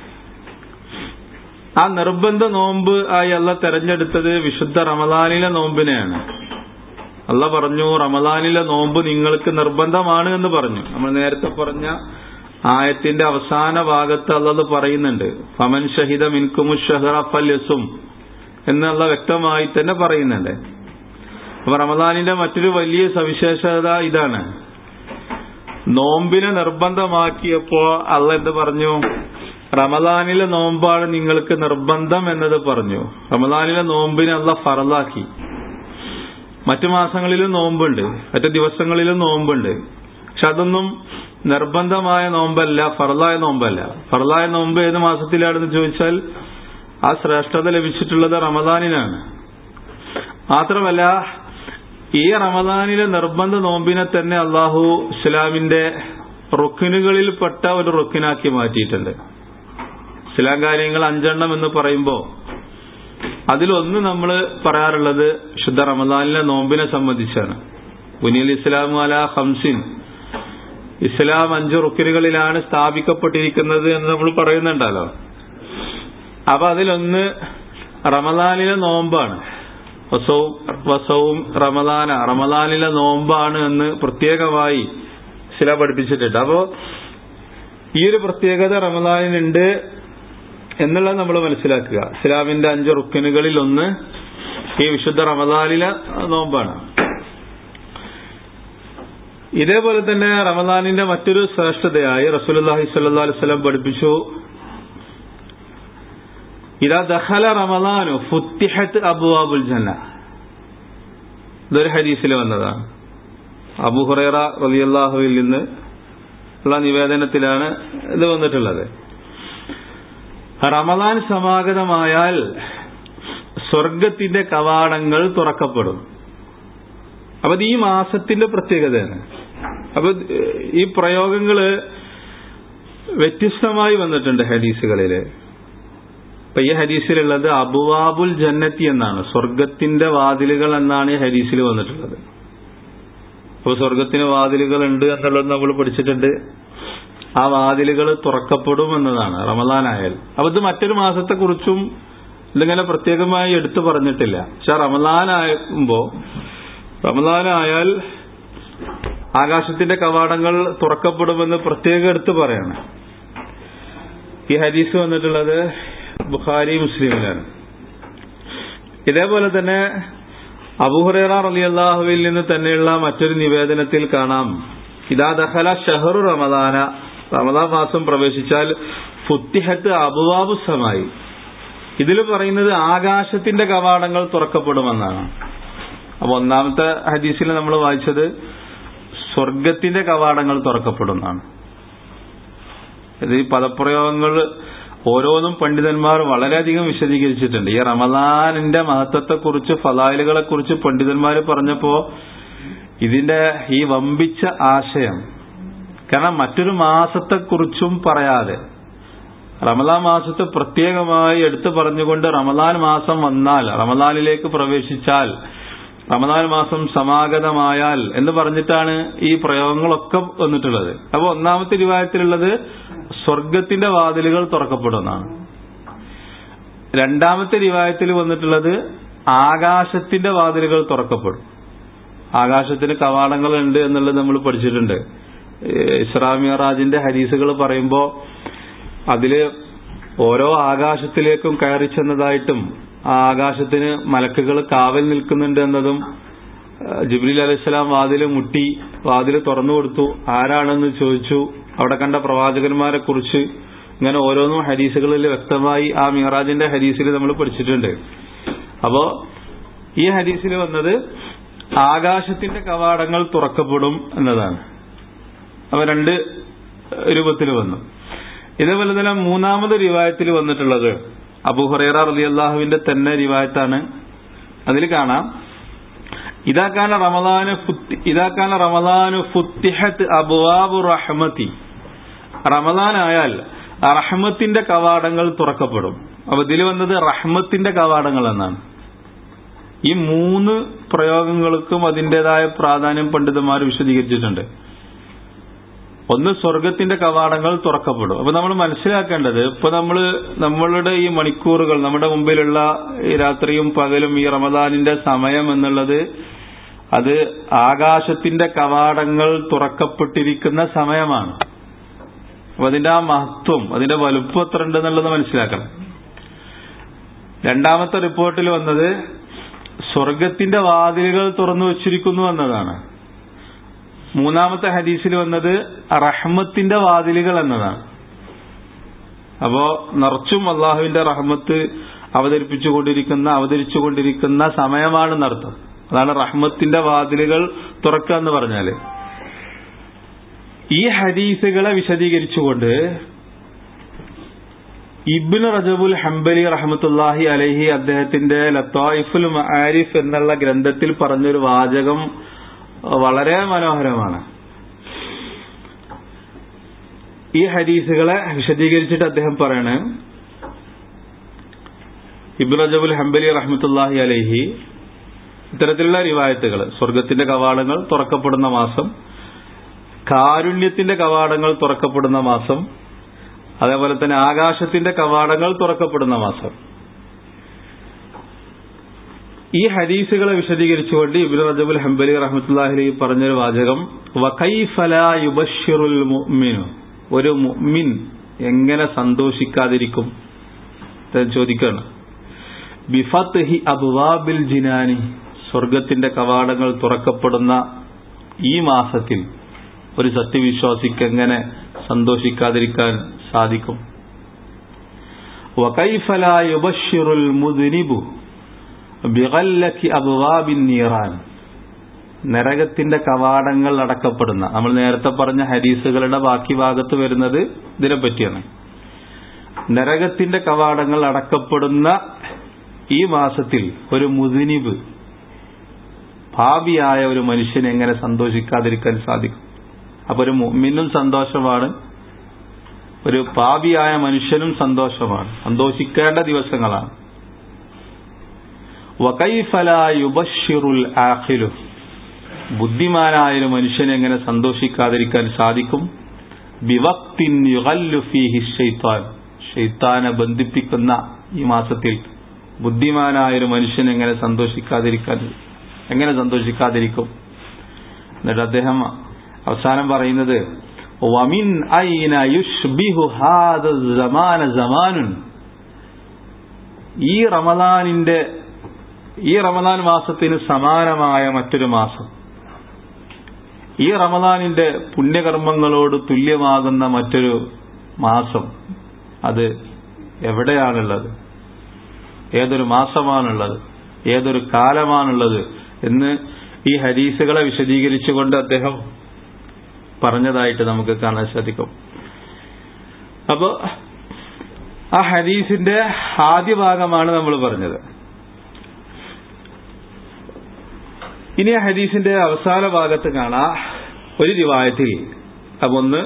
Speaker 1: ആ നിർബന്ധ നോമ്പ് ആയി അല്ല തെരഞ്ഞെടുത്തത് വിശുദ്ധ റമദാനിലെ നോമ്പിനെയാണ് അല്ല പറഞ്ഞു റമദാനിലെ നോമ്പ് നിങ്ങൾക്ക് നിർബന്ധമാണ് എന്ന് പറഞ്ഞു നമ്മൾ നേരത്തെ പറഞ്ഞ ആയത്തിന്റെ അവസാന ഭാഗത്ത് അള്ളത് പറയുന്നുണ്ട് ഫമൻ ഷഹിദ മിൻകുമു ഷഹറ ഫല്യസും എന്നുള്ള വ്യക്തമായി തന്നെ പറയുന്നുണ്ട് അപ്പൊ റമദാനിന്റെ മറ്റൊരു വലിയ സവിശേഷത ഇതാണ് നോമ്പിനെ നിർബന്ധമാക്കിയപ്പോ അള്ള എന്ത് പറഞ്ഞു റമദാനിലെ നോമ്പാണ് നിങ്ങൾക്ക് നിർബന്ധം എന്നത് പറഞ്ഞു റമദാനിലെ നോമ്പിനെ അള്ള ഫറലാക്കി മറ്റു മാസങ്ങളിലും നോമ്പുണ്ട് മറ്റു ദിവസങ്ങളിലും നോമ്പുണ്ട് പക്ഷെ അതൊന്നും നിർബന്ധമായ നോമ്പല്ല ഫറലായ നോമ്പല്ല ഫറലായ നോമ്പ് ഏത് മാസത്തിലാണെന്ന് ചോദിച്ചാൽ ആ ശ്രേഷ്ഠത ലഭിച്ചിട്ടുള്ളത് റമദാനിനാണ് മാത്രമല്ല ഈ റമദാനിലെ നിർബന്ധ നോമ്പിനെ തന്നെ അള്ളാഹു ഇസ്ലാമിന്റെ റുക്കിനുകളിൽപ്പെട്ട ഒരു റുക്കിനാക്കി മാറ്റിയിട്ടുണ്ട് ഇസ്ലാം കാര്യങ്ങൾ അഞ്ചെണ്ണം എന്ന് പറയുമ്പോൾ അതിലൊന്ന് നമ്മൾ പറയാറുള്ളത് ശുദ്ധ റമദാനിലെ നോമ്പിനെ സംബന്ധിച്ചാണ് ഉനിയൽ ഇസ്ലാം അല ഹംസിൻ ഇസ്ലാം അഞ്ച് റുക്കിനുകളിലാണ് സ്ഥാപിക്കപ്പെട്ടിരിക്കുന്നത് എന്ന് നമ്മൾ പറയുന്നുണ്ടല്ലോ അപ്പൊ അതിലൊന്ന് റമദാനിലെ നോമ്പാണ് വസവും വസവും റമദാന റമദാനിലെ നോമ്പാണ് എന്ന് പ്രത്യേകമായി ശില പഠിപ്പിച്ചിട്ടുണ്ട് അപ്പോ ഈ ഒരു പ്രത്യേകത റമദാനിനുണ്ട് എന്നുള്ളത് നമ്മൾ മനസ്സിലാക്കുക ഇസ്ലാമിന്റെ അഞ്ച് റുക്കനുകളിൽ ഒന്ന് ഈ വിശുദ്ധ റമദാനിലെ നോമ്പാണ് ഇതേപോലെ തന്നെ റമദാനിന്റെ മറ്റൊരു ശ്രേഷ്ഠതയായി റസൂലുള്ളാഹി സ്വല്ലല്ലാഹു അലൈഹി വസല്ലം പഠിപ്പിച്ചു ഇതാ ദഖല റമദാനു ഫുത്തിഹത്ത് അബുവാബുൽ ജന്ന ഇതൊരു ഹദീസിൽ വന്നതാണ് അബു ഹുറൈറ റളിയല്ലാഹുവിൽ നിന്ന് ഉള്ള നിവേദനത്തിലാണ് ഇത് വന്നിട്ടുള്ളത് റമദാൻ സമാഗതമായാൽ സ്വർഗത്തിന്റെ കവാടങ്ങൾ തുറക്കപ്പെടും അപ്പൊ ഈ മാസത്തിന്റെ പ്രത്യേകതയാണ് അപ്പൊ ഈ പ്രയോഗങ്ങള് വ്യത്യസ്തമായി വന്നിട്ടുണ്ട് ഹദീസുകളില് അപ്പൊ ഈ ഹദീസിലുള്ളത് അബുവാബുൽ ജന്നത്തി എന്നാണ് സ്വർഗത്തിന്റെ വാതിലുകൾ എന്നാണ് ഈ ഹദീസിൽ വന്നിട്ടുള്ളത് അപ്പൊ സ്വർഗത്തിന് വാതിലുകൾ ഉണ്ട് എന്നുള്ളത് നമ്മൾ പഠിച്ചിട്ടുണ്ട് ആ വാതിലുകൾ തുറക്കപ്പെടും എന്നതാണ് റമദാനായാൽ അപ്പൊ ഇത് മറ്റൊരു മാസത്തെ കുറിച്ചും ഇതിങ്ങനെ പ്രത്യേകമായി എടുത്തു പറഞ്ഞിട്ടില്ല പക്ഷെ റമദാനാകുമ്പോ റമദാനായാൽ ആകാശത്തിന്റെ കവാടങ്ങൾ തുറക്കപ്പെടുമെന്ന് പ്രത്യേകം എടുത്തു പറയണം ഈ ഹദീസ് വന്നിട്ടുള്ളത് ബുഖാരി മുസ്ലിമിലാണ് ഇതേപോലെ തന്നെ അബുഹുറേറ അലി അള്ളാഹുവിൽ നിന്ന് തന്നെയുള്ള മറ്റൊരു നിവേദനത്തിൽ കാണാം ഇതാ ദഹല ഷഹറു റമദാന റമദാൻ മാസം പ്രവേശിച്ചാൽ ഫുത്തിഹത്ത് അബുവാബു സമായി ഇതിൽ പറയുന്നത് ആകാശത്തിന്റെ കവാടങ്ങൾ തുറക്കപ്പെടുമെന്നാണ് അപ്പൊ ഒന്നാമത്തെ ഹദീസിൽ നമ്മൾ വായിച്ചത് സ്വർഗത്തിന്റെ കവാടങ്ങൾ തുറക്കപ്പെടുന്നതാണ് ഇത് ഈ പദപ്രയോഗങ്ങൾ ഓരോന്നും പണ്ഡിതന്മാർ വളരെയധികം വിശദീകരിച്ചിട്ടുണ്ട് ഈ റമദാനിന്റെ മഹത്വത്തെക്കുറിച്ച് ഫലായിലുകളെ കുറിച്ച് പണ്ഡിതന്മാർ പറഞ്ഞപ്പോ ഇതിന്റെ ഈ വമ്പിച്ച ആശയം കാരണം മറ്റൊരു മാസത്തെക്കുറിച്ചും പറയാതെ റമദാൻ മാസത്തെ പ്രത്യേകമായി എടുത്തു പറഞ്ഞുകൊണ്ട് റമദാൻ മാസം വന്നാൽ റമദാനിലേക്ക് പ്രവേശിച്ചാൽ റമദാൻ മാസം സമാഗതമായാൽ എന്ന് പറഞ്ഞിട്ടാണ് ഈ പ്രയോഗങ്ങളൊക്കെ വന്നിട്ടുള്ളത് അപ്പൊ ഒന്നാമത്തെ രൂപായത്തിലുള്ളത് സ്വർഗത്തിന്റെ വാതിലുകൾ തുറക്കപ്പെടുന്നതാണ് രണ്ടാമത്തെ രൂപായത്തിൽ വന്നിട്ടുള്ളത് ആകാശത്തിന്റെ വാതിലുകൾ തുറക്കപ്പെടും ആകാശത്തിന് കവാടങ്ങൾ ഉണ്ട് എന്നുള്ളത് നമ്മൾ പഠിച്ചിട്ടുണ്ട് ഇസ്ലാമിയറാജിന്റെ ഹരീസുകൾ പറയുമ്പോ അതില് ഓരോ ആകാശത്തിലേക്കും കയറി ചെന്നതായിട്ടും ആ ആകാശത്തിന് മലക്കുകൾ കാവൽ നിൽക്കുന്നുണ്ട് എന്നതും ജിബ്രീൽ അലൈഹിസ്ലാം വാതില് മുട്ടി വാതില് തുറന്നു കൊടുത്തു ആരാണെന്ന് ചോദിച്ചു അവിടെ കണ്ട പ്രവാചകന്മാരെ കുറിച്ച് ഇങ്ങനെ ഓരോന്നും ഹദീസുകളിൽ വ്യക്തമായി ആ മിറാജിന്റെ ഹദീസിൽ നമ്മൾ പഠിച്ചിട്ടുണ്ട് അപ്പോ ഈ ഹദീസിൽ വന്നത് ആകാശത്തിന്റെ കവാടങ്ങൾ തുറക്കപ്പെടും എന്നതാണ് അവ രണ്ട് രൂപത്തിൽ വന്നു ഇതേപോലെ തന്നെ മൂന്നാമത് റിവായത്തിൽ വന്നിട്ടുള്ളത് അബുഹറേറ റലി അള്ളാഹുവിന്റെ തന്നെ റിവായത്താണ് അതിൽ കാണാം ഇതാക്കാന റമദാന് ഇതാക്കാന റമദാനു ഫുത്തിഹത്ത് അബുവാബു റഹ്മത്തി റമദാനായാൽ റഹ്മത്തിന്റെ കവാടങ്ങൾ തുറക്കപ്പെടും അപ്പൊ ഇതിൽ വന്നത് റഹ്മത്തിന്റെ കവാടങ്ങൾ എന്നാണ് ഈ മൂന്ന് പ്രയോഗങ്ങൾക്കും അതിന്റേതായ പ്രാധാന്യം പണ്ഡിതന്മാർ വിശദീകരിച്ചിട്ടുണ്ട് ഒന്ന് സ്വർഗത്തിന്റെ കവാടങ്ങൾ തുറക്കപ്പെടും അപ്പൊ നമ്മൾ മനസ്സിലാക്കേണ്ടത് ഇപ്പൊ നമ്മൾ നമ്മളുടെ ഈ മണിക്കൂറുകൾ നമ്മുടെ മുമ്പിലുള്ള ഈ രാത്രിയും പകലും ഈ റമദാനിന്റെ സമയം എന്നുള്ളത് അത് ആകാശത്തിന്റെ കവാടങ്ങൾ തുറക്കപ്പെട്ടിരിക്കുന്ന സമയമാണ് അപ്പൊ അതിന്റെ ആ മഹത്വം അതിന്റെ വലുപ്പം എത്ര ഉണ്ടെന്നുള്ളത് മനസ്സിലാക്കണം രണ്ടാമത്തെ റിപ്പോർട്ടിൽ വന്നത് സ്വർഗത്തിന്റെ വാതിലുകൾ തുറന്നു വച്ചിരിക്കുന്നു എന്നതാണ് മൂന്നാമത്തെ ഹദീസിൽ വന്നത് റഹ്മത്തിന്റെ വാതിലുകൾ എന്നതാണ് അപ്പോ നിറച്ചും അള്ളാഹുവിന്റെ റഹ്മത്ത് അവതരിപ്പിച്ചുകൊണ്ടിരിക്കുന്ന അവതരിച്ചുകൊണ്ടിരിക്കുന്ന സമയമാണെന്നർത്ഥം അതാണ് റഹ്മത്തിന്റെ വാതിലുകൾ തുറക്കുക എന്ന് പറഞ്ഞാല് ഈ ഹദീസുകളെ വിശദീകരിച്ചുകൊണ്ട് ഇബ്നു റജബുൽ ഹംബലി റഹമത്തുല്ലാഹി അലഹി അദ്ദേഹത്തിന്റെ ലത്തായിഫുൽ മആരിഫ് എന്നുള്ള ഗ്രന്ഥത്തിൽ പറഞ്ഞൊരു വാചകം വളരെ മനോഹരമാണ് ഈ ഹദീസുകളെ വിശദീകരിച്ചിട്ട് അദ്ദേഹം പറയാണ് ഇബ്നു റജബുൽ ഹംബലി റഹമത്തുല്ലാഹി അലഹി ഇത്തരത്തിലുള്ള റിവായത്തുകൾ സ്വർഗത്തിന്റെ കവാടങ്ങൾ തുറക്കപ്പെടുന്ന മാസം കാരുണ്യത്തിന്റെ കവാടങ്ങൾ തുറക്കപ്പെടുന്ന മാസം അതേപോലെ തന്നെ ആകാശത്തിന്റെ കവാടങ്ങൾ തുറക്കപ്പെടുന്ന മാസം ഈ ഹദീസുകളെ വിശദീകരിച്ചുകൊണ്ട് ഇബിൻ റജബുൽ ഹംബലി റഹ്മത്തുല്ലാഹി പറഞ്ഞൊരു വാചകം വഖൈഫലുബഷിറുൽ മുഅ്മിനു ഒരു മുഅ്മിൻ എങ്ങനെ സന്തോഷിക്കാതിരിക്കും ചോദിക്കാണ് ബിഫത്ഹി അബ്വാബിൽ ജിനാനി സ്വർഗത്തിന്റെ കവാടങ്ങൾ തുറക്കപ്പെടുന്ന ഈ മാസത്തിൽ ഒരു സത്യവിശ്വാസിക്ക് എങ്ങനെ സന്തോഷിക്കാതിരിക്കാൻ സാധിക്കും വകൈഫലുബഷിറുൽ മുദ്നിബു ബിഗല്ലക്കി അബ്വാബിൻ നീറാൻ നരകത്തിന്റെ കവാടങ്ങൾ അടക്കപ്പെടുന്ന നമ്മൾ നേരത്തെ പറഞ്ഞ ഹരീസുകളുടെ ബാക്കി ഭാഗത്ത് വരുന്നത് ഇതിനെ പറ്റിയാണ് നരകത്തിന്റെ കവാടങ്ങൾ അടക്കപ്പെടുന്ന ഈ മാസത്തിൽ ഒരു മുദിനിബ് ഭാവിയായ ഒരു മനുഷ്യനെ എങ്ങനെ സന്തോഷിക്കാതിരിക്കാൻ സാധിക്കും അപ്പൊ ഒരു മുമ്മിനും സന്തോഷമാണ് ഒരു പാപിയായ മനുഷ്യനും സന്തോഷമാണ് സന്തോഷിക്കേണ്ട ദിവസങ്ങളാണ് വകൈഫലുബഷിറുൽ ആഖിലു ബുദ്ധിമാനായ ഒരു മനുഷ്യനെ എങ്ങനെ സന്തോഷിക്കാതിരിക്കാൻ സാധിക്കും ബിവക്തിൻ യുഗല്ലു ഫീഹി ഷെയ്ത്താൻ ഷെയ്ത്താനെ ബന്ധിപ്പിക്കുന്ന ഈ മാസത്തിൽ ബുദ്ധിമാനായ ഒരു മനുഷ്യൻ എങ്ങനെ സന്തോഷിക്കാതിരിക്കാൻ എങ്ങനെ സന്തോഷിക്കാതിരിക്കും എന്നിട്ട് അദ്ദേഹം അവസാനം പറയുന്നത് വമിൻ ഐന യുഷ്ബിഹു ഹാദ സമാന സമാനുൻ ഈ റമദാനിന്റെ ഈ റമദാൻ മാസത്തിന് സമാനമായ മറ്റൊരു മാസം ഈ റമദാനിന്റെ പുണ്യകർമ്മങ്ങളോട് തുല്യമാകുന്ന മറ്റൊരു മാസം അത് എവിടെയാണുള്ളത് ഏതൊരു മാസമാണുള്ളത് ഏതൊരു കാലമാണുള്ളത് എന്ന് ഈ ഹദീസുകളെ വിശദീകരിച്ചുകൊണ്ട് അദ്ദേഹം പറഞ്ഞതായിട്ട് നമുക്ക് കാണാൻ സാധിക്കും അപ്പോ ആ ഹദീസിന്റെ ആദ്യ ഭാഗമാണ് നമ്മൾ പറഞ്ഞത് ഇനി ആ ഹദീസിന്റെ അവസാന ഭാഗത്ത് കാണാ ഒരു റിവായത്തിൽ അപ്പൊ ഒന്ന്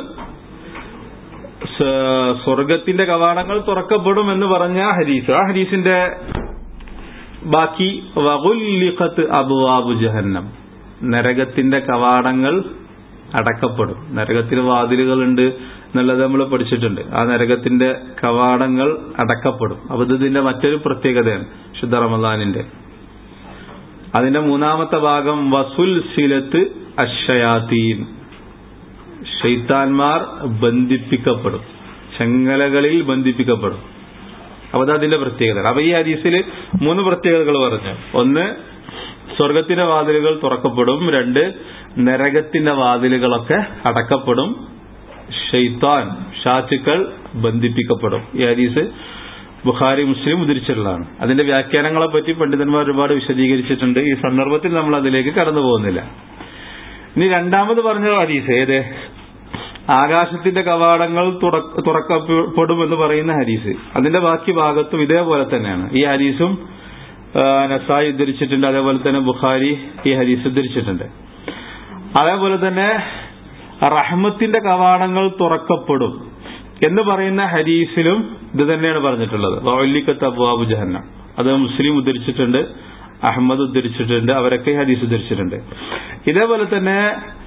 Speaker 1: സ്വർഗത്തിന്റെ കവാടങ്ങൾ തുറക്കപ്പെടും എന്ന് പറഞ്ഞ ഹദീസ് ആ ഹദീസിന്റെ ബാക്കി വകുല്ലിഖത്ത് അബുവാബു ജഹന്നം നരകത്തിന്റെ കവാടങ്ങൾ അടക്കപ്പെടും നരകത്തിന് വാതിലുകളുണ്ട് എന്നുള്ളത് നമ്മൾ പഠിച്ചിട്ടുണ്ട് ആ നരകത്തിന്റെ കവാടങ്ങൾ അടക്കപ്പെടും അപ്പൊ ഇതിന്റെ മറ്റൊരു പ്രത്യേകതയാണ് ശുദ്ധ റമദാനിന്റെ അതിന്റെ മൂന്നാമത്തെ ഭാഗം വസുൽ സിലത്ത് അഷയാത്തീൻ ഷെയ്ത്താൻമാർ ബന്ധിപ്പിക്കപ്പെടും ചെങ്ങലകളിൽ ബന്ധിപ്പിക്കപ്പെടും അപ്പൊ അത് അതിന്റെ പ്രത്യേകത അപ്പൊ ഈ ഹദീസിൽ മൂന്ന് പ്രത്യേകതകൾ പറഞ്ഞു ഒന്ന് സ്വർഗത്തിന്റെ വാതിലുകൾ തുറക്കപ്പെടും രണ്ട് നരകത്തിന്റെ വാതിലുകളൊക്കെ അടക്കപ്പെടും ഷെയ്ത്താൻ ഷാച്ചുക്കൾ ബന്ധിപ്പിക്കപ്പെടും ഈ ഹദീസ് ബുഖാരി മുസ്ലിം ഉദ്ധരിച്ചിട്ടുള്ളതാണ് അതിന്റെ വ്യാഖ്യാനങ്ങളെ പറ്റി പണ്ഡിതന്മാർ ഒരുപാട് വിശദീകരിച്ചിട്ടുണ്ട് ഈ സന്ദർഭത്തിൽ നമ്മൾ അതിലേക്ക് കടന്നു പോകുന്നില്ല ഇനി രണ്ടാമത് പറഞ്ഞ ഹദീസ് ഏത് ആകാശത്തിന്റെ കവാടങ്ങൾ തുറക്കപ്പെടും എന്ന് പറയുന്ന ഹദീസ് അതിന്റെ ബാക്കി ഭാഗത്തും ഇതേപോലെ തന്നെയാണ് ഈ ഹദീസും നസായി ഉദ്ധരിച്ചിട്ടുണ്ട് അതേപോലെ തന്നെ ബുഖാരി ഈ ഹദീസ് ഉദ്ധരിച്ചിട്ടുണ്ട് അതേപോലെ തന്നെ റഹ്മത്തിന്റെ കവാടങ്ങൾ തുറക്കപ്പെടും എന്ന് പറയുന്ന ഹദീസിലും ഇത് തന്നെയാണ് പറഞ്ഞിട്ടുള്ളത് വല്ലിക്കത്ത് അബുവാബു ജഹന്നം അത് മുസ്ലിം ഉദ്ധരിച്ചിട്ടുണ്ട് അഹമ്മദ് ഉദ്ധരിച്ചിട്ടുണ്ട് അവരൊക്കെ ഹദീസ് ഉദ്ധരിച്ചിട്ടുണ്ട് ഇതേപോലെ തന്നെ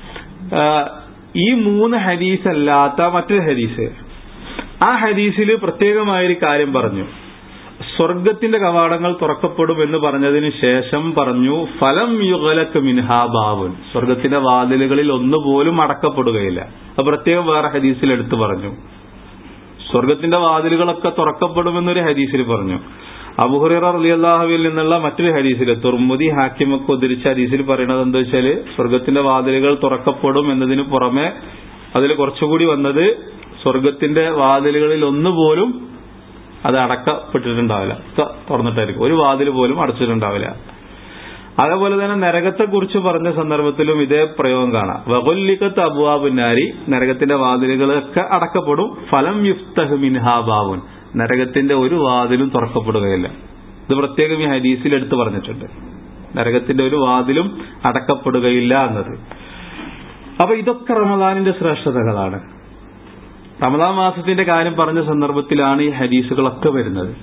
Speaker 1: ഈ മൂന്ന് ഹദീസ് അല്ലാത്ത മറ്റൊരു ഹദീസ് ആ ഹദീസിൽ പ്രത്യേകമായൊരു കാര്യം പറഞ്ഞു സ്വർഗത്തിന്റെ കവാടങ്ങൾ തുറക്കപ്പെടും എന്ന് പറഞ്ഞതിന് ശേഷം പറഞ്ഞു ഫലം യുഗലക്ക് മിൻഹാബാവുൻ സ്വർഗത്തിന്റെ വാതിലുകളിൽ ഒന്നുപോലും അടക്കപ്പെടുകയില്ല അത് പ്രത്യേകം വേറെ ഹദീസിൽ എടുത്തു പറഞ്ഞു സ്വർഗത്തിന്റെ വാതിലുകളൊക്കെ തുറക്കപ്പെടുമെന്നൊരു ഹദീസിൽ പറഞ്ഞു അബുഹുറ അലിയല്ലാഹുവിൽ നിന്നുള്ള മറ്റൊരു ഹദീസിൽ തുർമുദി ഹാക്കിമൊക്കെ ഉദ്ധരിച്ച ഹദീസിൽ പറയുന്നത് എന്താ വെച്ചാല് സ്വർഗത്തിന്റെ വാതിലുകൾ തുറക്കപ്പെടും എന്നതിന് പുറമെ അതിൽ കുറച്ചുകൂടി വന്നത് സ്വർഗത്തിന്റെ വാതിലുകളിൽ ഒന്നുപോലും അത് അടക്കപ്പെട്ടിട്ടുണ്ടാവില്ല തുറന്നിട്ടായിരിക്കും ഒരു വാതിൽ പോലും അടച്ചിട്ടുണ്ടാവില്ല അതേപോലെ തന്നെ നരകത്തെ കുറിച്ച് പറഞ്ഞ സന്ദർഭത്തിലും ഇതേ പ്രയോഗം കാണാം വകൊല്ലിക്കത്ത് അബുവാബുനാരി നരകത്തിന്റെ വാതിലുകളൊക്കെ അടക്കപ്പെടും ഫലം യുഫ്തഹ് മിൻഹാബാവുൻ നരകത്തിന്റെ ഒരു വാതിലും തുറക്കപ്പെടുകയില്ല ഇത് പ്രത്യേകം ഈ ഹദീസിൽ എടുത്തു പറഞ്ഞിട്ടുണ്ട് നരകത്തിന്റെ ഒരു വാതിലും അടക്കപ്പെടുകയില്ല എന്നത് അപ്പൊ ഇതൊക്കെ റമദാനിന്റെ ശ്രേഷ്ഠതകളാണ് റമദാൻ മാസത്തിന്റെ കാര്യം പറഞ്ഞ സന്ദർഭത്തിലാണ് ഈ ഹദീസുകളൊക്കെ വരുന്നത്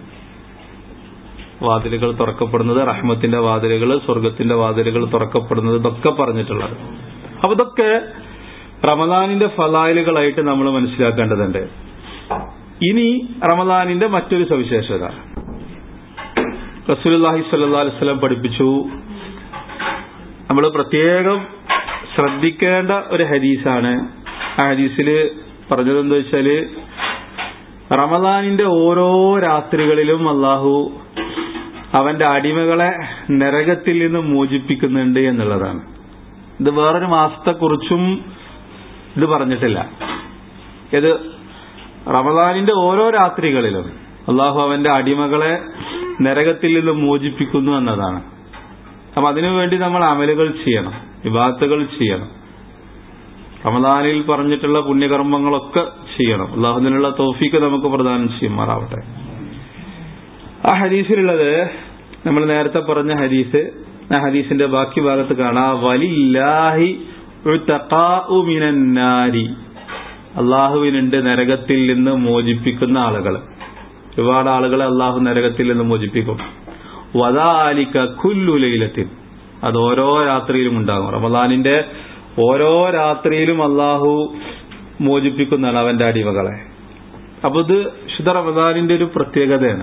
Speaker 1: വാതിലുകൾ തുറക്കപ്പെടുന്നത് റഹ്മത്തിന്റെ വാതിലുകൾ സ്വർഗത്തിന്റെ വാതിലുകൾ തുറക്കപ്പെടുന്നത് ഇതൊക്കെ പറഞ്ഞിട്ടുള്ളത് അപ്പൊ ഇതൊക്കെ റമദാനിന്റെ ഫലായിലുകളായിട്ട് നമ്മൾ മനസ്സിലാക്കേണ്ടതുണ്ട് ഇനി റമദാനിന്റെ മറ്റൊരു സവിശേഷത റസൂലുള്ളാഹി സ്വല്ലല്ലാഹു അലൈഹി വസല്ലം പഠിപ്പിച്ചു നമ്മൾ പ്രത്യേകം ശ്രദ്ധിക്കേണ്ട ഒരു ഹദീസാണ് ആ ഹദീസിൽ പറഞ്ഞതെന്താ വെച്ചാല് റമദാനിന്റെ ഓരോ രാത്രികളിലും അള്ളാഹു അവന്റെ അടിമകളെ നരകത്തിൽ നിന്ന് മോചിപ്പിക്കുന്നുണ്ട് എന്നുള്ളതാണ് ഇത് വേറൊരു മാസത്തെക്കുറിച്ചും ഇത് പറഞ്ഞിട്ടില്ല ഇത് റമദാനിന്റെ ഓരോ രാത്രികളിലും അള്ളാഹു അവന്റെ അടിമകളെ നരകത്തിൽ നിന്ന് മോചിപ്പിക്കുന്നു എന്നതാണ് അപ്പൊ അതിനുവേണ്ടി നമ്മൾ അമലുകൾ ചെയ്യണം വിവാദത്തുകൾ ചെയ്യണം റമദാനിൽ പറഞ്ഞിട്ടുള്ള പുണ്യകർമ്മങ്ങളൊക്കെ ചെയ്യണം അള്ളാഹുദിനുള്ള തോഫീക്ക് നമുക്ക് പ്രദാനം ചെയ്യുമാറാവട്ടെ ആ ഹദീസിലുള്ളത് നമ്മൾ നേരത്തെ പറഞ്ഞ ഹദീസ് ആ ഹദീസിന്റെ ബാക്കി ഭാഗത്ത് കാണാം വലില്ലാഹി മിനന്നാരി അള്ളാഹുവിനുണ്ട് നരകത്തിൽ നിന്ന് മോചിപ്പിക്കുന്ന ആളുകൾ ഒരുപാട് ആളുകളെ അള്ളാഹു നരകത്തിൽ നിന്ന് മോചിപ്പിക്കും വദാലിക്ക കുല്ലുലയിലെത്തി അത് ഓരോ രാത്രിയിലും ഉണ്ടാകും റമദാനിന്റെ ഓരോ രാത്രിയിലും അള്ളാഹു മോചിപ്പിക്കുന്നതാണ് അവന്റെ അടിമകളെ അപ്പൊ ഇത് ശുദ്ധ റമദാനിന്റെ ഒരു പ്രത്യേകതയാണ്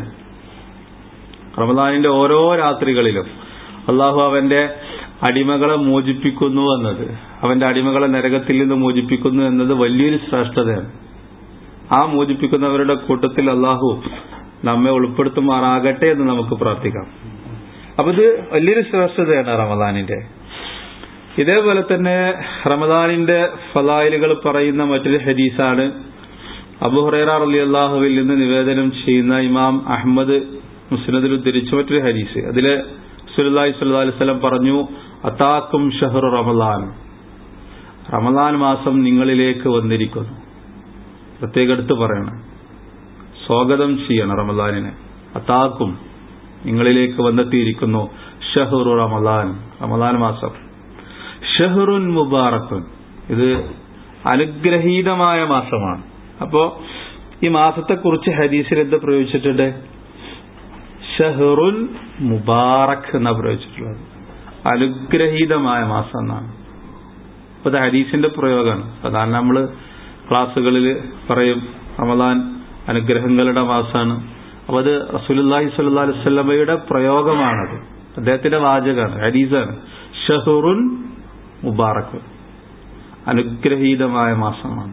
Speaker 1: റമദാനിന്റെ ഓരോ രാത്രികളിലും അള്ളാഹു അവന്റെ അടിമകളെ മോചിപ്പിക്കുന്നു എന്നത് അവന്റെ അടിമകളെ നരകത്തിൽ നിന്ന് മോചിപ്പിക്കുന്നു എന്നത് വലിയൊരു ശ്രേഷ്ഠതയാണ് ആ മോചിപ്പിക്കുന്നവരുടെ കൂട്ടത്തിൽ അള്ളാഹു നമ്മെ ഉൾപ്പെടുത്തുമാറാകട്ടെ എന്ന് നമുക്ക് പ്രാർത്ഥിക്കാം അപ്പൊ ഇത് വലിയൊരു ശ്രേഷ്ഠതയാണ് റമദാനിന്റെ ഇതേപോലെ തന്നെ റമദാനിന്റെ ഫലായിലുകൾ പറയുന്ന മറ്റൊരു ഹദീസാണ് അബുഹുറൈറ അലി അള്ളാഹുവിൽ നിന്ന് നിവേദനം ചെയ്യുന്ന ഇമാം അഹമ്മദ് മുസ്ലിദിൽ ഉദ്ധരിച്ച മറ്റൊരു ഹദീസ് അതില് സുലല്ലാഹി സ്വല്ലാ അലിസ്ലം പറഞ്ഞു അതാക്കും ഷഹറു റമദാൻ റമദാൻ മാസം നിങ്ങളിലേക്ക് വന്നിരിക്കുന്നു പ്രത്യേക എടുത്ത് പറയണം സ്വാഗതം ചെയ്യണം റമദാനിനെ അതാക്കും നിങ്ങളിലേക്ക് വന്നെത്തിയിരിക്കുന്നു ഷഹറു റമദാൻ റമദാൻ മാസം ഷഹറുൻ മുബാറക്കുൻ ഇത് അനുഗ്രഹീതമായ മാസമാണ് അപ്പോ ഈ മാസത്തെക്കുറിച്ച് ഹദീസിൽ എന്ത് പ്രയോഗിച്ചിട്ടുണ്ട് ഷഹറുൻ മുബാറക് എന്നാ പ്രയോഗിച്ചിട്ടുള്ളത് അനുഗ്രഹീതമായ മാസം എന്നാണ് അപ്പൊ ഇത് ഹദീസിന്റെ പ്രയോഗമാണ് സാധാരണ നമ്മൾ ക്ലാസ്സുകളിൽ പറയും റമദാൻ അനുഗ്രഹങ്ങളുടെ മാസമാണ് അപ്പൊ അത് റസൂലുല്ലാഹി സ്വല്ലാ അലുസല്ലമയുടെ പ്രയോഗമാണത് അദ്ദേഹത്തിന്റെ വാചകമാണ് ഹദീസാണ് ഷഹറുൻ മുബാറക് അനുഗ്രഹീതമായ മാസമാണ്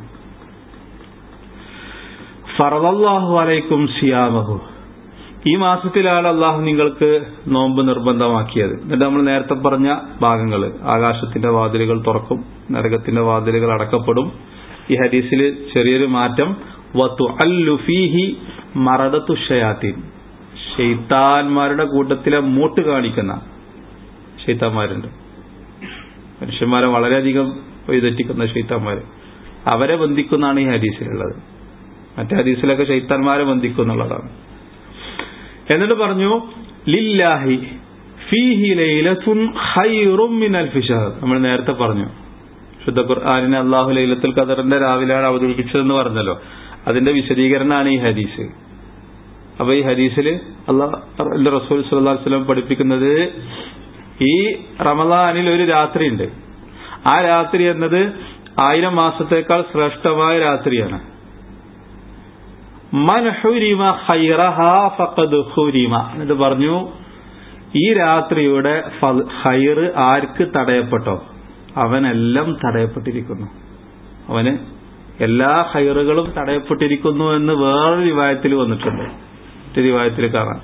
Speaker 1: ഫറലല്ലാഹു അലൈക്കും സിയാമഹു ഈ മാസത്തിലാണ് അള്ളാഹു നിങ്ങൾക്ക് നോമ്പ് നിർബന്ധമാക്കിയത് എന്നിട്ട് നമ്മൾ നേരത്തെ പറഞ്ഞ ഭാഗങ്ങൾ ആകാശത്തിന്റെ വാതിലുകൾ തുറക്കും നരകത്തിന്റെ വാതിലുകൾ അടക്കപ്പെടും ഈ ഹദീസിൽ ചെറിയൊരു മാറ്റം വത്തു അല്ലുഫീഹി മറദത്തു ഷയാത്തീൻ ഷെയ്ത്താന്മാരുടെ കൂട്ടത്തിലെ മൂട്ട് കാണിക്കുന്ന ഷെയ്ത്താന്മാരുണ്ട് മനുഷ്യന്മാരെ വളരെയധികം വഴിതെറ്റിക്കുന്ന ഷെയ്ത്താന്മാര് അവരെ ബന്ധിക്കുന്നതാണ് ഈ ഹദീസിലുള്ളത് മറ്റേ ഹദീസിലൊക്കെ ഷെയ്ത്താന്മാരെ ബന്ധിക്കും എന്നുള്ളതാണ് എന്നിട്ട് പറഞ്ഞു ലില്ലാഹി ഫീഹി ലൈലത്തുൻ ഖൈറും മിൻ അൽഫി ഷഹർ നമ്മൾ നേരത്തെ പറഞ്ഞു ശുദ്ധ ഖുർആാനിനെ അള്ളാഹു ലൈലത്തുൽ ഖദറിന്റെ രാവിലെയാണ് അവതരിപ്പിച്ചതെന്ന് പറഞ്ഞല്ലോ അതിന്റെ വിശദീകരണമാണ് ഈ ഹദീസ് അപ്പൊ ഈ ഹദീസിൽ അള്ളാഹ് റസൂൽ സല്ലല്ലാഹു അലൈഹി വസല്ലം പഠിപ്പിക്കുന്നത് ഈ റമദാനിൽ ഒരു രാത്രി ഉണ്ട് ആ രാത്രി എന്നത് ആയിരം മാസത്തേക്കാൾ ശ്രേഷ്ഠമായ രാത്രിയാണ് മൻ ഹുരിമ ഖൈറഹ ഫഖദ് ഹുരിമ എന്നിട്ട് പറഞ്ഞു ഈ രാത്രിയുടെ ഹൈർ ആർക്ക് തടയപ്പെട്ടോ അവനെല്ലാം തടയപ്പെട്ടിരിക്കുന്നു അവന് എല്ലാ ഹൈറുകളും തടയപ്പെട്ടിരിക്കുന്നു എന്ന് വേറൊരു റിവായത്തിൽ വന്നിട്ടുണ്ട് ഒരു റിവായത്തിൽ കാണാം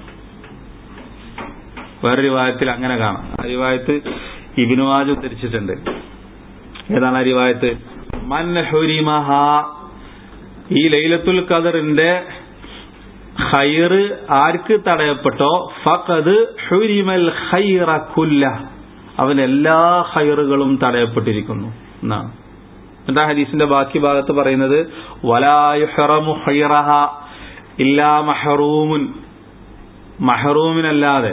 Speaker 1: വേറെ റിവായത്തിൽ അങ്ങനെ കാണാം ആ റിവായത്ത് ഇബിനുവാജ് ഉദ്ധരിച്ചിട്ടുണ്ട് ഏതാണ് ആ റിവായത്ത് മൻ ഹുരിമഹ ഈ ലൈലത്തുൽ ഖദറിന്റെ ഖൈർ ആർക്ക് തടയപ്പെട്ടോ ഫഖദ് ഹുരിമൽ ഖൈറ കുല്ല അവൻ എല്ലാ ഖൈറുകളും തടയപ്പെട്ടിരിക്കുന്നു എന്നാണ് എന്താ ഹദീസിന്റെ ബാക്കി ഭാഗത്ത് പറയുന്നത് വലായുഹറമു ഖൈറഹ ഇല്ലാ മഹറൂമുൻ മഹറൂമിനല്ലാതെ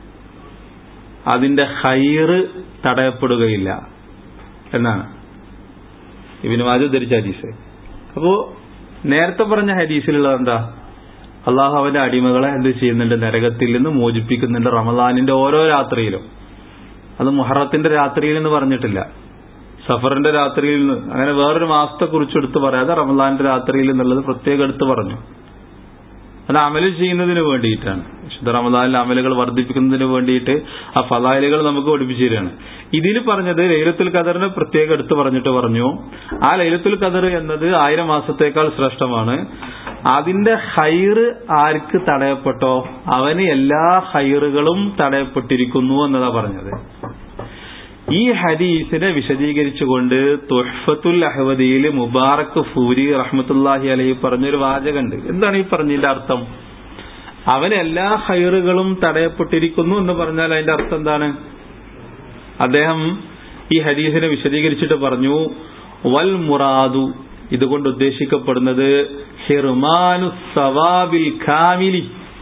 Speaker 1: അതിന്റെ ഹൈറ് തടയപ്പെടുകയില്ല എന്നാണ് ഇബിന് മാജു ഉദ്ധരിച്ച ഹദീസ് അപ്പോ നേരത്തെ പറഞ്ഞ ഹദീസിലുള്ളത് എന്താ അള്ളാഹു അവന്റെ അടിമകളെ എന്ത് ചെയ്യുന്നുണ്ട് നരകത്തിൽ നിന്ന് മോചിപ്പിക്കുന്നുണ്ട് റമദാനിന്റെ ഓരോ രാത്രിയിലും അത് മുഹറത്തിന്റെ രാത്രിയിൽ എന്ന് പറഞ്ഞിട്ടില്ല സഫറിന്റെ രാത്രിയിൽ നിന്ന് അങ്ങനെ വേറൊരു മാസത്തെ കുറിച്ച് എടുത്ത് പറയാതെ റമദാന്റെ രാത്രിയിൽ എന്നുള്ളത് പ്രത്യേകം എടുത്ത് പറഞ്ഞു അത് അമല് ചെയ്യുന്നതിന് വേണ്ടിയിട്ടാണ് വിശുദ്ധ റമദാനിൽ അമലുകൾ വർദ്ധിപ്പിക്കുന്നതിന് വേണ്ടിയിട്ട് ആ ഫലാലുകൾ നമുക്ക് പഠിപ്പിച്ചു തരികയാണ് ഇതിൽ പറഞ്ഞത് ലൈലത്തുൽ ഖദറിന് പ്രത്യേകം എടുത്തു പറഞ്ഞിട്ട് പറഞ്ഞു ആ ലൈലത്തുൽ ഖദർ എന്നത് ആയിരം മാസത്തേക്കാൾ ശ്രേഷ്ഠമാണ് അതിന്റെ ഹൈറ് ആർക്ക് തടയപ്പെട്ടോ അവന് എല്ലാ ഹൈറുകളും തടയപ്പെട്ടിരിക്കുന്നു എന്നതാ പറഞ്ഞത് ഈ ഹദീസിനെ വിശദീകരിച്ചുകൊണ്ട് തുഹഫത്തുൽ അഹവദിയിൽ മുബാറക് ഫൂരി റഹ്മത്തുല്ലാഹി അലഹി പറഞ്ഞൊരു വാചകമുണ്ട് എന്താണ് ഈ പറഞ്ഞതിന്റെ അർത്ഥം അവന് എല്ലാ ഹൈറുകളും തടയപ്പെട്ടിരിക്കുന്നു എന്ന് പറഞ്ഞാൽ അതിന്റെ അർത്ഥം എന്താണ് അദ്ദേഹം ഈ ഹദീസിനെ വിശദീകരിച്ചിട്ട് പറഞ്ഞു വൽ മുറാദു ഇതുകൊണ്ട് ഉദ്ദേശിക്കപ്പെടുന്നത് ഹിർമാനു സവാബിൽ കാമിലി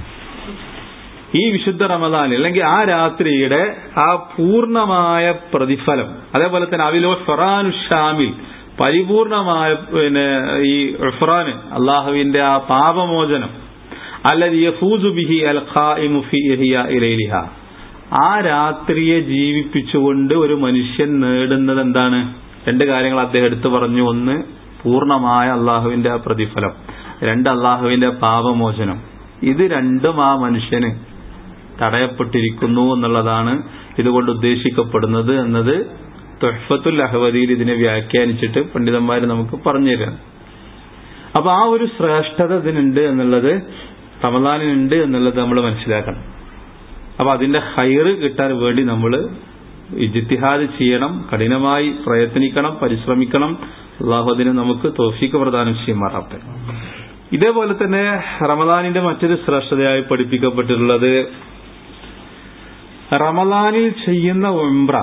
Speaker 1: ഈ വിശുദ്ധ റമദാനിൽ അല്ലെങ്കിൽ ആ രാത്രിയുടെ ആ പൂർണ്ണമായ പ്രതിഫലം അതേപോലെ തന്നെ അവിലോ ഫറാനു ഷാമിൽ പരിപൂർണമായ പിന്നെ ഈ ഉഫ്രാന് അള്ളാഹുവിന്റെ ആ പാപമോചനം അല്ലത് യഫൂസു ബിഹി അൽ ഖായിമു ഫി ഇലൈലിഹ ആ രാത്രിയെ ജീവിപ്പിച്ചുകൊണ്ട് ഒരു മനുഷ്യൻ നേടുന്നത് എന്താണ് രണ്ട് കാര്യങ്ങൾ അദ്ദേഹം എടുത്തു പറഞ്ഞു ഒന്ന് പൂർണ്ണമായ അള്ളാഹുവിന്റെ ആ പ്രതിഫലം രണ്ട് അള്ളാഹുവിന്റെ പാപമോചനം ഇത് രണ്ടും ആ മനുഷ്യന് തടയപ്പെട്ടിരിക്കുന്നു എന്നുള്ളതാണ് ഇതുകൊണ്ട് ഉദ്ദേശിക്കപ്പെടുന്നത് എന്നത് തൊഹഫത്തുൽ അഹവദിയിൽ ഇതിനെ വ്യാഖ്യാനിച്ചിട്ട് പണ്ഡിതന്മാർ നമുക്ക് പറഞ്ഞു തരാം അപ്പൊ ആ ഒരു ശ്രേഷ്ഠത ഇതിനുണ്ട് എന്നുള്ളത് റമദാനിനുണ്ട് എന്നുള്ളത് നമ്മൾ മനസ്സിലാക്കണം അപ്പൊ അതിന്റെ ഹൈറ് കിട്ടാൻ വേണ്ടി നമ്മൾ ഇജിത്തിഹാദ് ചെയ്യണം കഠിനമായി പ്രയത്നിക്കണം പരിശ്രമിക്കണം അള്ളാഹു അതിന് നമുക്ക് തോഫിക്ക് പ്രദാനം ചെയ്യുമാറാട്ടെ ഇതേപോലെ തന്നെ റമദാനിന്റെ മറ്റൊരു ശ്രേഷ്ഠതയായി പഠിപ്പിക്കപ്പെട്ടിട്ടുള്ളത് റമദാനിൽ ചെയ്യുന്ന ഉംറ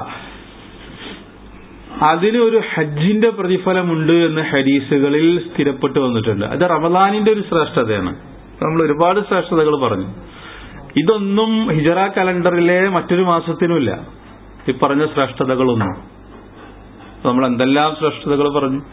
Speaker 1: അതിന് ഒരു ഹജ്ജിന്റെ പ്രതിഫലമുണ്ട് എന്ന് ഹദീസുകളിൽ സ്ഥിരപ്പെട്ടു വന്നിട്ടുണ്ട് അത് റമദാനിന്റെ ഒരു ശ്രേഷ്ഠതയാണ് നമ്മൾ ഒരുപാട് ശ്രേഷ്ഠതകൾ പറഞ്ഞു ഇതൊന്നും ഹിജറ കലണ്ടറിലെ മറ്റൊരു മാസത്തിനുമില്ല ഈ പറഞ്ഞ ശ്രേഷ്ഠതകളൊന്നും നമ്മൾ എന്തെല്ലാം ശ്രേഷ്ഠതകൾ പറഞ്ഞു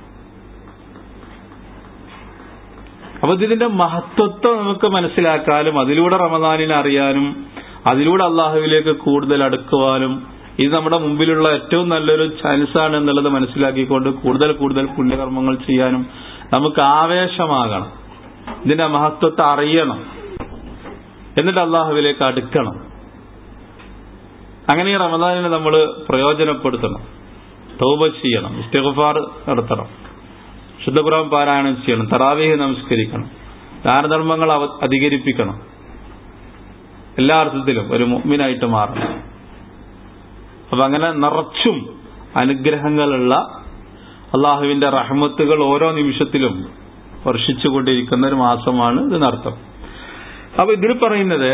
Speaker 1: അപ്പൊ ഇതിന്റെ മഹത്വത്തെ നമുക്ക് മനസ്സിലാക്കാനും അതിലൂടെ റമദാനിനെ അറിയാനും അതിലൂടെ അള്ളാഹുവിലേക്ക് കൂടുതൽ അടുക്കുവാനും ഇത് നമ്മുടെ മുമ്പിലുള്ള ഏറ്റവും നല്ലൊരു ചാൻസ് ആണ് എന്നുള്ളത് മനസ്സിലാക്കിക്കൊണ്ട് കൂടുതൽ കൂടുതൽ പുണ്യകർമ്മങ്ങൾ ചെയ്യാനും നമുക്ക് ആവേശമാകണം ഇതിന്റെ മഹത്വത്തെ അറിയണം എന്നിട്ട് അള്ളാഹുവിലേക്ക് അടുക്കണം അങ്ങനെ ഈ റമദാനിനെ നമ്മൾ പ്രയോജനപ്പെടുത്തണം തൗബ ചെയ്യണം ഇസ്തിഗ്ഫാർ നടത്തണം ശുദ്ധപുറം പാരായണം ചെയ്യണം തറാവീഹ് നമസ്കരിക്കണം ദാനധർമ്മങ്ങൾ അധികരിപ്പിക്കണം എല്ലാ അർത്ഥത്തിലും ഒരു മുഗ്മിനായിട്ട് മാറണം അപ്പൊ അങ്ങനെ നിറച്ചും അനുഗ്രഹങ്ങളുള്ള അള്ളാഹുവിന്റെ റഹ്മത്തുകൾ ഓരോ നിമിഷത്തിലും വർഷിച്ചുകൊണ്ടിരിക്കുന്ന ഒരു മാസമാണ് ഇതിനർത്ഥം അപ്പൊ ഇതിൽ പറയുന്നത്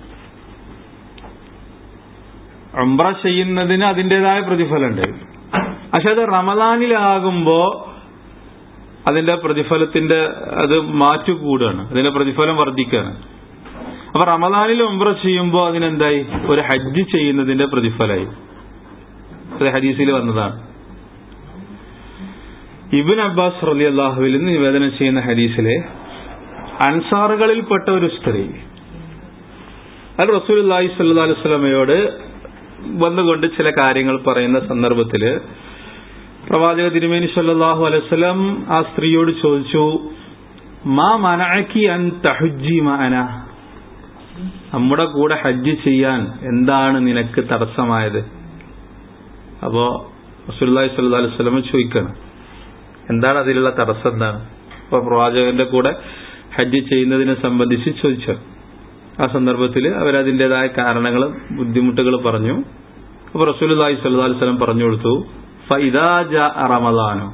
Speaker 1: ഉംറ ചെയ്യുന്നതിന് അതിൻ്റെതായ പ്രതിഫലമുണ്ട് പക്ഷെ അത് റമദാനിലാകുമ്പോ അതിന്റെ പ്രതിഫലത്തിന്റെ അത് മാറ്റുകൂടാണ് അതിന്റെ പ്രതിഫലം വർദ്ധിക്കുകയാണ് അപ്പൊ റമദാനിൽ ഉംറ ചെയ്യുമ്പോൾ അതിനെന്തായി ഒരു ഹജ്ജ് ചെയ്യുന്നതിന്റെ പ്രതിഫലമായി അത് ഹദീസിൽ വന്നതാണ് ഇബിൻ അബ്ബാസ് റലി അള്ളാഹുവിൽ നിന്ന് നിവേദനം ചെയ്യുന്ന ഹദീസിലെ അൻസാറുകളിൽപ്പെട്ട ഒരു സ്ത്രീ അത് റസൂൽ അള്ളാഹി സല്ലു അലൈഹി സ്വലമയോട് വന്നുകൊണ്ട് ചില കാര്യങ്ങൾ പറയുന്ന മാ മനഅക്കി അൻ തഹുജി മഅന നമ്മുടെ കൂടെ ഹജ്ജ് ചെയ്യാൻ എന്താണ് നിനക്ക് തടസ്സമായത് അപ്പോ റസൂലുള്ളാഹി സ്വല്ലല്ലാഹു അലൈഹി വസല്ലം ചോദിക്കണം എന്താണ് അതിലുള്ള തടസ്സം എന്താണ് അപ്പൊ പ്രവാചകന്റെ കൂടെ ഹജ്ജ് ചെയ്യുന്നതിനെ സംബന്ധിച്ച് ചോദിച്ചു ആ സന്ദർഭത്തിൽ അവരതിൻ്റെതായ കാരണങ്ങൾ ബുദ്ധിമുട്ടുകൾ പറഞ്ഞു അപ്പൊ റസൂലുള്ളാഹി സ്വല്ലല്ലാഹു അലൈഹി വസല്ലം പറഞ്ഞു കൊടുത്തു ഫൈദാ ജാ റമദാനു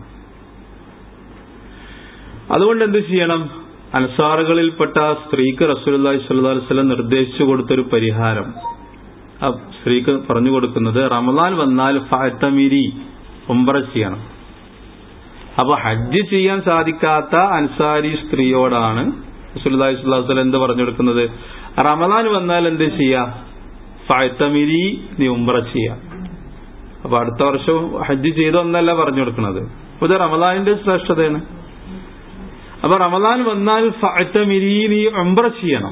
Speaker 1: അതുകൊണ്ട് എന്ത് ചെയ്യണം അൻസാറുകളിൽപ്പെട്ട സ്ത്രീക്ക് റസൂലുള്ളാഹി സ്വല്ലല്ലാഹു അലൈഹി വസല്ലം നിർദ്ദേശിച്ചു കൊടുത്തൊരു പരിഹാരം ആ സ്ത്രീക്ക് പറഞ്ഞു കൊടുക്കുന്നത് റമദാൻ വന്നാൽ ഫഅത്തമിരി ഉംറ ചെയ്യണം അപ്പൊ ഹജ്ജ് ചെയ്യാൻ സാധിക്കാത്ത അൻസാരി സ്ത്രീയോടാണ് റസൂലുള്ളാഹി സ്വല്ലല്ലാഹു അലൈഹി വസല്ലം എന്ത് പറഞ്ഞു കൊടുക്കുന്നത് റമദാൻ വന്നാൽ എന്ത് ചെയ്യാ ഫഅത്തമിരി നീ ഉംറ ചെയ്യാം അപ്പൊ അടുത്ത വർഷം ഹജ്ജ് ചെയ്തൊന്നല്ല പറഞ്ഞു കൊടുക്കുന്നത് അപ്പൊ ഇത് റമദാനിന്റെ ശ്രേഷ്ഠതയാണ് അപ്പൊ റമദാൻ വന്നാൽ ഫഅത്തമിരി നീ ഉംറ ചെയ്യണം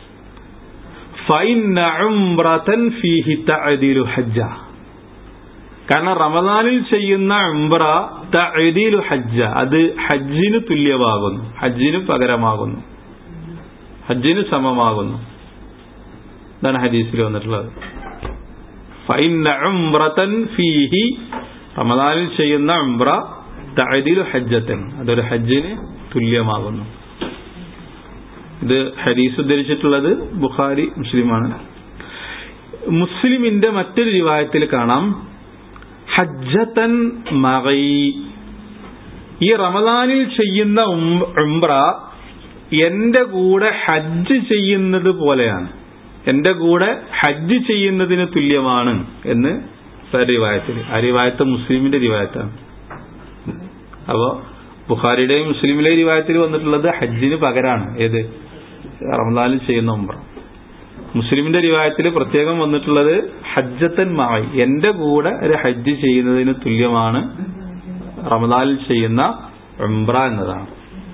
Speaker 1: ഫൈന ഉംറതൻ ഫീഹി തഅദീലു ഹജ്ജ കാരണം റമദാനിൽ ചെയ്യുന്ന ഉംറ തഅദീലു ഹജ്ജ അത് ഹജ്ജിന് തുല്യമാകുന്നു ഹജ്ജിന് പകരമാകുന്നു ഹജ്ജിന് സമമാകുന്നു ഇതാണ് ഹദീസിൽ വന്നിട്ടുള്ളത് ഫൈന ഉംറതൻ ഫീഹി റമദാനിൽ ചെയ്യുന്ന ഉംറ തഅദീലു ഹജ്ജത്തൻ അതൊരു ഹജ്ജിന് തുല്യമാകുന്നു ഇത് ഹദീസ് ഉദ്ധരിച്ചിട്ടുള്ളത് ബുഖാരി മുസ്ലിമാണ് മുസ്ലിമിന്റെ മറ്റൊരു റിവായത്തിൽ കാണാം ഹജ്ജത്തൻ മകൈ ഈ റമദാനിൽ ചെയ്യുന്ന ഉംറ എന്റെ കൂടെ ഹജ്ജ് ചെയ്യുന്നത് പോലെയാണ് എന്റെ കൂടെ ഹജ്ജ് ചെയ്യുന്നതിന് തുല്യമാണ് എന്ന് റിവായത്തിൽ ആ റിവായത്ത് മുസ്ലിമിന്റെ റിവായത്താണ് അപ്പോ ബുഖാരിയുടെയും മുസ്ലിമിലെ റിവായത്തിൽ വന്നിട്ടുള്ളത് ഹജ്ജിന് പകരാണ് ഏത് റമദാനിൽ ചെയ്യുന്ന ഉംറ മുസ്ലിമിന്റെ റിവായത്തിൽ പ്രത്യേകം വന്നിട്ടുള്ളത് ഹജ്ജത്തൻ മായി എന്റെ കൂടെ ഒരു ഹജ്ജ് ചെയ്യുന്നതിന് തുല്യമാണ് റമദാനിൽ ചെയ്യുന്ന ഉംറ എന്നതാണ്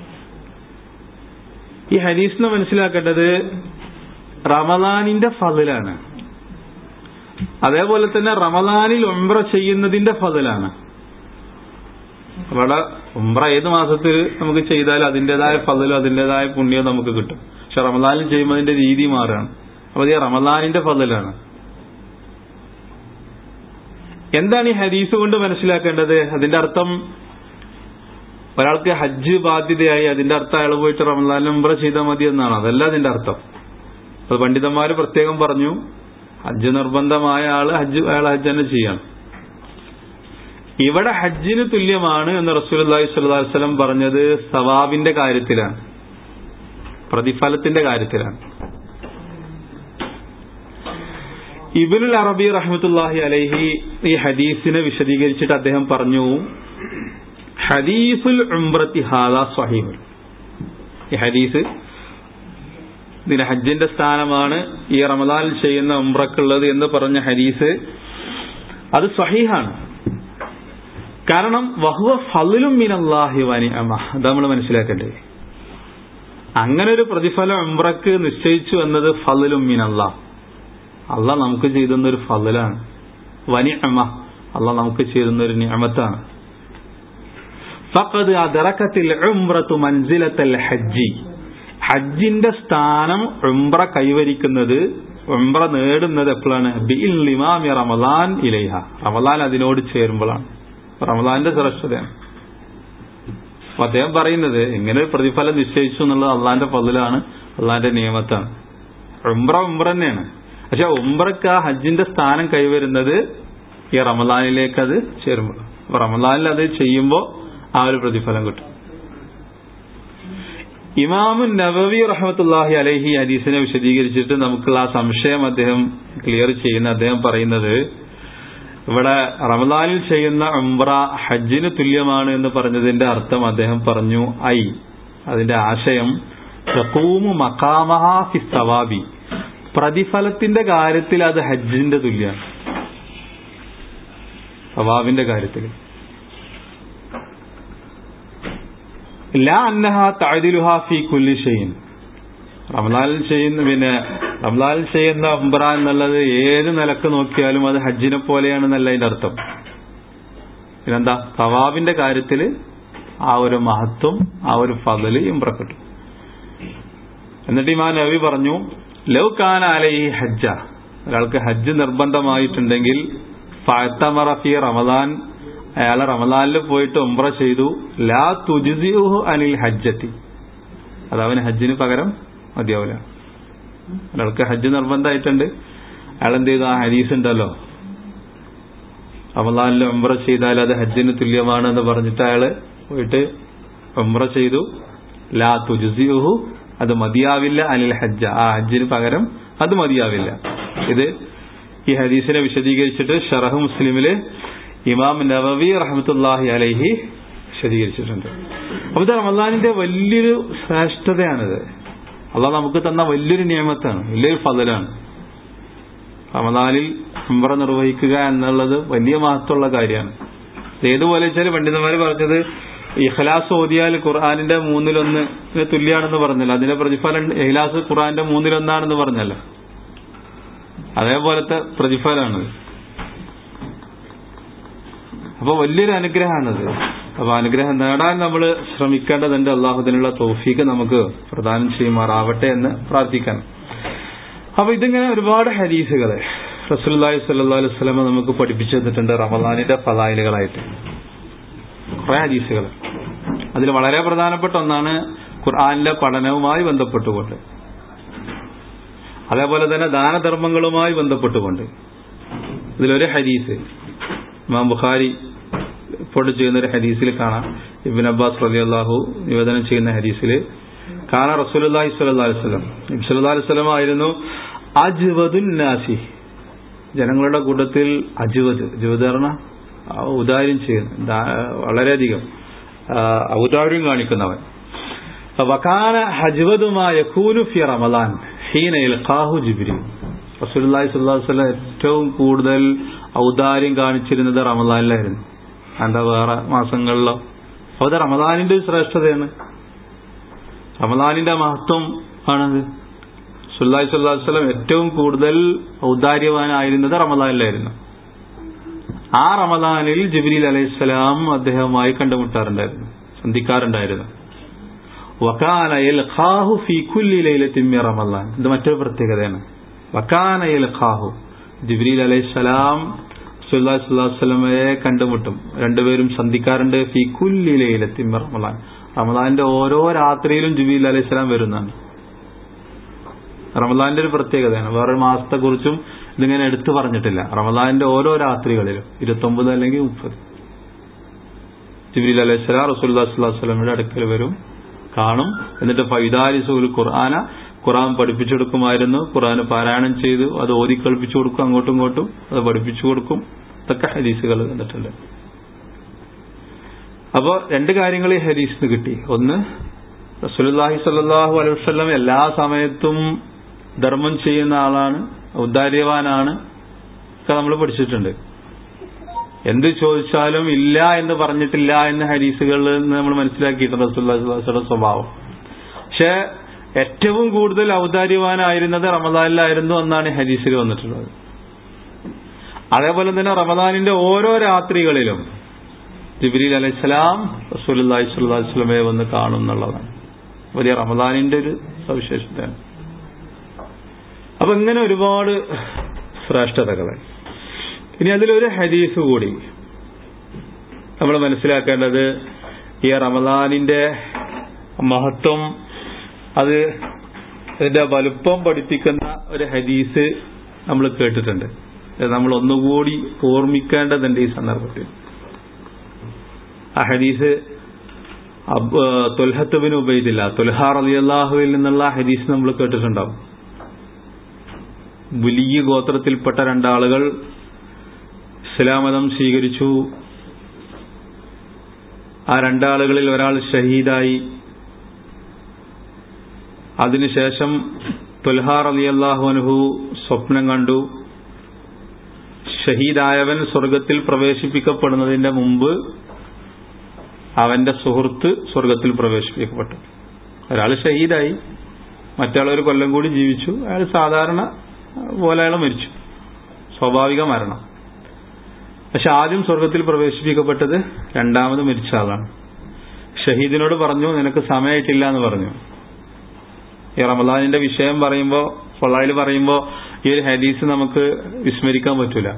Speaker 1: ഈ ഹദീസിനെ മനസ്സിലാക്കേണ്ടത് റമദാനിന്റെ ഫതിലാണ് അതേപോലെ തന്നെ റമദാനിൽ ഉംറ ചെയ്യുന്നതിന്റെ ഫതിലാണ് അവിടെ ഉംറ ഏത് മാസത്തിൽ നമുക്ക് ചെയ്താൽ അതിന്റേതായ ഫതിലും അതിന്റേതായ പുണ്യവും നമുക്ക് കിട്ടും പക്ഷെ റമദാനിൽ ചെയ്യുമ്പോൾ അതിന്റെ രീതി മാറുകയാണ് അപ്പൊ ഇത് റമദാനിന്റെ ഫതിലാണ് എന്താണ് ഈ ഹദീസ് കൊണ്ട് മനസ്സിലാക്കേണ്ടത് അതിന്റെ അർത്ഥം ഒരാൾക്ക് ഹജ്ജ് ബാധ്യതയായി അതിന്റെ അർത്ഥം അയാൾ പോയിട്ട് റമദാനിൽ ഉംറ ചെയ്താൽ മതി എന്നാണ് അതല്ല അതിന്റെ അർത്ഥം അത് പണ്ഡിതന്മാര് പ്രത്യേകം പറഞ്ഞു ഹജ്ജ് നിർബന്ധമായ ആള് ഹജ്ജ് അയാൾ ഹജ്ജ് തന്നെ ചെയ്യണം ഇവിടെ ഹജ്ജിന് തുല്യമാണ് എന്ന് റസൂലി സ്വല്ലി വസ്ലം പറഞ്ഞത് സവാബിന്റെ കാര്യത്തിലാണ് പ്രതിഫലത്തിന്റെ കാര്യത്തിലാണ് ഇബിനുൽ അറബി റഹ്മത്തുല്ലാഹി അലൈഹി ഈ ഹദീസിനെ വിശദീകരിച്ചിട്ട് അദ്ദേഹം പറഞ്ഞു ഹദീസുൽ ഉംറത്തി ഹാദ സ്വഹീമുൽ ഈ ഹദീസ് ഇതിന് ഹജ്ജിന്റെ സ്ഥാനമാണ് ഈ റമദാനിൽ ചെയ്യുന്ന ഉംറക്കുള്ളത് എന്ന് പറഞ്ഞ ഹദീസ് അത് സ്വഹീഹാണ് കാരണം വഹുവ ഫലും മിനല്ലാഹി വനി അമ അത് നമ്മൾ മനസ്സിലാക്കേണ്ടത് അങ്ങനെ ഒരു പ്രതിഫലം ഉംറക്ക് നിശ്ചയിച്ചു എന്നത് ഫലും മിനല്ലാ അല്ല നമുക്ക് ചെയ്തുന്ന ഒരു ഫലാണ് വനി അമ അല്ല നമുക്ക് ചെയ്തുന്ന ഒരു നിയമത്താണ് ഫഖദ് അദറക്കത്തിൽ ഉംറത്തു മൻസിലത്തൽ ഹജ്ജി ഹജ്ജിന്റെ സ്ഥാനം ഉംറ കൈവരിക്കുന്നത് ഉംറ നേടുന്നത് എപ്പോഴാണ് ബിൽ ലിമാമി റമദാൻ ഇലൈഹ റമദാൻ അതിനോട് ചേരുമ്പോഴാണ് റമദാന്റെ ശ്രേഷ്ഠതയാണ് അപ്പൊ അദ്ദേഹം പറയുന്നത് ഇങ്ങനെ ഒരു പ്രതിഫലം നിശ്ചയിച്ചു എന്നുള്ളത് അള്ളാന്റെ പതിലാണ് അള്ളാന്റെ നിയമത്താണ് ഉംറ ഉംറ തന്നെയാണ് പക്ഷെ ഉംറക്ക് ആ ഹജ്ജിന്റെ സ്ഥാനം കൈവരുന്നത് ഈ റമദാനിലേക്ക് അത് ചേരുമ്പോൾ അപ്പൊ റമദാനിൽ അത് ചെയ്യുമ്പോൾ ആ ഒരു പ്രതിഫലം കിട്ടും ഇമാമു നബവി റഹമത്തുല്ലാഹി അലഹി ഹദീസിനെ വിശദീകരിച്ചിട്ട് നമുക്കുള്ള ആ സംശയം അദ്ദേഹം ക്ലിയർ ചെയ്യുന്ന അദ്ദേഹം പറയുന്നത് ഇവിടെ റമദാനിൽ ചെയ്യുന്ന ഉംറ ഹജ്ജിന് തുല്യമാണ് എന്ന് പറഞ്ഞതിന്റെ അർത്ഥം അദ്ദേഹം പറഞ്ഞു ഐ അതിന്റെ ആശയം തഖൂമു മക്കാമഹ ഫി സവാബി പ്രതിഫലത്തിന്റെ കാര്യത്തിൽ അത് ഹജ്ജിന്റെ തുല്യമാണ് സവാബിന്റെ കാര്യത്തിൽ ലാ അന്നഹ തഅദിലുഹ ഫി കുല്ലി ഷൈൻ റമദാനിൽ ചെയ്യുന്ന പിന്നെ റമദാനിൽ ചെയ്യുന്ന ഉംറ എന്നുള്ളത് ഏത് നിലക്ക് നോക്കിയാലും അത് ഹജ്ജിനെ പോലെയാണെന്നല്ല അതിന്റെ അർത്ഥം പിന്നെന്താ സവാബിന്റെ കാര്യത്തിൽ ആ ഒരു മഹത്വം ആ ഒരു ഫതല് ഉംറ കിട്ടും എന്നിട്ട് ഇമാൻ നബി പറഞ്ഞു ലവ് കാന അലൈഹി ഹജ്ജ ഒരാൾക്ക് ഹജ്ജ് നിർബന്ധമായിട്ടുണ്ടെങ്കിൽ ഫഅത്തമറ ഫി റമദാൻ അയാൾ റമദാനിൽ പോയിട്ട് ഉംറ ചെയ്തു ലാ തുജിസിഹു അനിൽ ഹജ്ജത്തി അത് അവന് ഹജ്ജിന് പകരം മതിയാവില്ല ഒരാൾക്ക് ഹജ്ജ് നിർബന്ധമായിട്ടുണ്ട് അയാൾ എന്ത് ചെയ്തു ആ ഹദീസ് ഉണ്ടല്ലോ റമദാനിൽ ഉംറ ചെയ്താൽ അത് ഹജ്ജിന് തുല്യമാണ് എന്ന് പറഞ്ഞിട്ട് അയാള് പോയിട്ട് ഉംറ ചെയ്തു ലാ തുജിസിഹു അത് മതിയാവില്ല അനിൽ ഹജ്ജ ആ ഹജ്ജിന് പകരം അത് മതിയാവില്ല ഇത് ഈ ഹദീസിനെ വിശദീകരിച്ചിട്ട് ഷറഹ് മുസ്ലിമില് ഇമാം നവവി റഹമത്തുല്ലാഹി അലൈഹി വിശദീകരിച്ചിട്ടുണ്ട് അപ്പൊ ഇത് റമദാനിന്റെ വലിയൊരു ശ്രേഷ്ഠതയാണിത് അള്ളാഹ് നമുക്ക് തന്ന വലിയൊരു നിയമത്താണ് വലിയൊരു ഫതലാണ് റമദാനിൽ ഉംറ നിർവഹിക്കുക എന്നുള്ളത് വലിയ മഹത്വമുള്ള കാര്യമാണ് ഏതുപോലെ വെച്ചാൽ പണ്ഡിതന്മാർ പറഞ്ഞത് ഇഖ്ലാസ് ഓതിയാൽ ഖുർആാനിന്റെ മൂന്നിലൊന്ന് തുല്യാണെന്ന് പറഞ്ഞല്ലോ അതിന്റെ പ്രതിഫലം ഇഖ്ലാസ് ഖുർആാനിന്റെ മൂന്നിലൊന്നാണെന്ന് പറഞ്ഞല്ലോ അതേപോലത്തെ പ്രതിഫലമാണത് അപ്പൊ വലിയൊരു അനുഗ്രഹമാണത് അപ്പൊ അനുഗ്രഹം നേടാൻ നമ്മൾ ശ്രമിക്കേണ്ടതുണ്ട് അള്ളാഹുദിനുള്ള തോഫീക്ക് നമുക്ക് പ്രദാനം ചെയ്യുമാറാവട്ടെ എന്ന് പ്രാർത്ഥിക്കണം അപ്പൊ ഇതിങ്ങനെ ഒരുപാട് ഹദീസുകള് റസൂലുള്ളാഹി സ്വല്ലല്ലാഹു അലൈഹി വസല്ലം നമുക്ക് പഠിപ്പിച്ചു തന്നിട്ടുണ്ട് റമദാനിന്റെ ഫലായിലുകളായിട്ട് കുറെ ഹദീസുകൾ അതിൽ വളരെ പ്രധാനപ്പെട്ട ഒന്നാണ് ഖുർആാനിലെ പഠനവുമായി ബന്ധപ്പെട്ടുകൊണ്ട് അതേപോലെ തന്നെ ദാനധർമ്മങ്ങളുമായി ബന്ധപ്പെട്ടുകൊണ്ട് ഇതിലൊരു ഹദീസ് ഇമാം ബുഖാരി റിപ്പോർട്ട് ചെയ്യുന്ന ഒരു ഹദീസിൽ കാണാം ഇബിൻ അബ്ബാസ് റളിയല്ലാഹു നിവേദനം ചെയ്യുന്ന ഹദീസിൽ കാണാ റസൂലുള്ളാഹി സ്വല്ലല്ലാഹു അലൈഹി വസല്ലം നബി സല്ലല്ലാഹു അലൈഹി വസല്ലം ആയിരുന്നു അജ്വദുൻ നാസി ജനങ്ങളുടെ കൂട്ടത്തിൽ അജ്വദ് അജ്വദ് പറഞ്ഞ ഔദാര്യം ചെയ്യുന്ന വളരെയധികം ഔദാര്യം കാണിക്കുന്നവൻ വക്കാന ഹജ്വദുമായ ഖൂനു ഫി റമദാൻ ഹീന ഇൽഖാഹു ജിബ്രീൽ റസൂലുള്ളാഹി സ്വല്ലല്ലാഹു അലൈഹി വസല്ലം ഏറ്റവും കൂടുതൽ ഔദാര്യം കാണിച്ചിരുന്നത് റമദാനിലായിരുന്നു എന്താ വേറെ മാസങ്ങളിലോ അപ്പോൾ അത് റമദാനിന്റെ ശ്രേഷ്ഠതയാണ് റമദാനിന്റെ മഹത്വം ആണത് സുല്ലാഹി സ്വല്ലാഹു വസ്ലം ഏറ്റവും കൂടുതൽ ഔദാര്യവാനായിരുന്നത് റമദാനിലായിരുന്നു ആ റമദാനിൽ ജിബ്രീൽ അലൈഹിസ്സലാം അദ്ദേഹവുമായി കണ്ടുമുട്ടാറുണ്ടായിരുന്നു സന്ധിക്കാറുണ്ടായിരുന്നു വക്കാനയിൽ ഖാഹു ഫി കുല്ലി ലൈലത്തിൻ റമദാൻ ഇത് മറ്റൊരു പ്രത്യേകതയാണ് വക്കാനയിൽ ഖാഹു ജിബ്രീൽ അലൈഹിസ്സലാം സുല്ലാഹി സ്വല്ലാഹു വസ്ലമയെ കണ്ടുമുട്ടും രണ്ടുപേരും സന്ധിക്കാറുണ്ട് ഫി കുല്ലി ലൈലത്തിൻ റമദാൻ റമദാന്റെ ഓരോ രാത്രിയിലും ജിബ്രീൽ അലൈഹിസ്സലാം വരുന്നതാണ് റമദാന്റെ ഒരു പ്രത്യേകതയാണ് വേറൊരു മാസത്തെ കുറിച്ചും ഇതിങ്ങനെ എടുത്തു പറഞ്ഞിട്ടില്ല റമദാന്റെ ഓരോ രാത്രികളിലും ഇരുപത്തൊമ്പത് അല്ലെങ്കിൽ മുപ്പത് ജിബ്രീൽ അലൈഹി സ്വലാം റസൂല്ലാ സ്വലാസ്ലമിയുടെ അടുക്കൽ വരും കാണും എന്നിട്ട് ഫൈദാലിസുൽ ഖുർആന ഖുർആൻ പഠിപ്പിച്ചു കൊടുക്കുമായിരുന്നു ഖുർആൻ പാരായണം ചെയ്തു അത് ഓതി കളിപ്പിച്ചു കൊടുക്കും അങ്ങോട്ടും ഇങ്ങോട്ടും അത് പഠിപ്പിച്ചു കൊടുക്കും ഇതൊക്കെ ഹദീസുകൾ വന്നിട്ടുണ്ട് അപ്പോൾ രണ്ട് കാര്യങ്ങൾ ഈ ഹദീസിന് കിട്ടി ഒന്ന് റസൂലുള്ളാഹി സ്വല്ലല്ലാഹു അലൈഹി വസല്ലം എല്ലാ സമയത്തും ധർമ്മം ചെയ്യുന്ന ആളാണ് ഔദാര്യവാനാണ് ഒക്കെ നമ്മൾ പഠിച്ചിട്ടുണ്ട് എന്ത് ചോദിച്ചാലും ഇല്ല എന്ന് പറഞ്ഞിട്ടില്ല എന്ന ഹരീസുകളിൽ നിന്ന് നമ്മൾ മനസ്സിലാക്കിയിട്ടുണ്ട് റസൂല്ലാസ്വയുടെ സ്വഭാവം പക്ഷെ ഏറ്റവും കൂടുതൽ ഔദാര്യവാനായിരുന്നത് റമദാനിലായിരുന്നു എന്നാണ് ഹരീസിൽ വന്നിട്ടുള്ളത് അതേപോലെ തന്നെ റമദാനിന്റെ ഓരോ രാത്രികളിലും ജിബ്രീൽ അലൈഹിസ്സലാം റസൂലി സ്വല്ലാസ്ലമയെ വന്ന് കാണും എന്നുള്ളതാണ് വലിയ റമദാനിന്റെ ഒരു സവിശേഷതയാണ് അപ്പൊ ഇങ്ങനെ ഒരുപാട് ശ്രേഷ്ഠതകൾ ഇനി അതിലൊരു ഹദീസ് കൂടി നമ്മൾ മനസ്സിലാക്കേണ്ടത് ഈ റമദാനിന്റെ മഹത്വം അത് അതിന്റെ വലുപ്പം പഠിപ്പിക്കുന്ന ഒരു ഹദീസ് നമ്മൾ കേട്ടിട്ടുണ്ട് നമ്മൾ ഒന്നുകൂടി ഓർമ്മിക്കേണ്ടതുണ്ട് ഈ സന്ദർഭത്തിൽ ആ ഹദീസ് തൊൽഹത്തുബിന് ഉപയോഗിച്ചില്ല തൊൽഹാർ അലി അള്ളാഹുവിൽ നിന്നുള്ള ഹദീസ് നമ്മൾ കേട്ടിട്ടുണ്ടാവും വലിയ ഗോത്രത്തിൽപ്പെട്ട രണ്ടാളുകൾ ഇസ്ലാമതം സ്വീകരിച്ചു ആ രണ്ടാളുകളിൽ ഒരാൾ ഷഹീദായി അതിനുശേഷം തുൽഹാർ അലി അള്ളാഹുഅനുഹു സ്വപ്നം കണ്ടു ഷഹീദായവൻ സ്വർഗത്തിൽ പ്രവേശിപ്പിക്കപ്പെടുന്നതിന്റെ മുമ്പ് അവന്റെ സുഹൃത്ത് സ്വർഗത്തിൽ പ്രവേശിപ്പിക്കപ്പെട്ടു ഒരാൾ ഷഹീദായി മറ്റാൾ ഒരു കൊല്ലം കൂടി ജീവിച്ചു അയാൾ സാധാരണ പോലെ അയാൾ മരിച്ചു സ്വാഭാവിക മരണം പക്ഷെ ആദ്യം സ്വർഗത്തിൽ പ്രവേശിപ്പിക്കപ്പെട്ടത് രണ്ടാമത് മരിച്ച ആളാണ് ഷഹീദിനോട് പറഞ്ഞു നിനക്ക് സമയമായിട്ടില്ല എന്ന് പറഞ്ഞു ഈ റമദാനിന്റെ വിഷയം പറയുമ്പോൾ ഫലായിൽ പറയുമ്പോൾ ഈ ഒരു ഹദീസ് നമുക്ക് വിസ്മരിക്കാൻ പറ്റൂല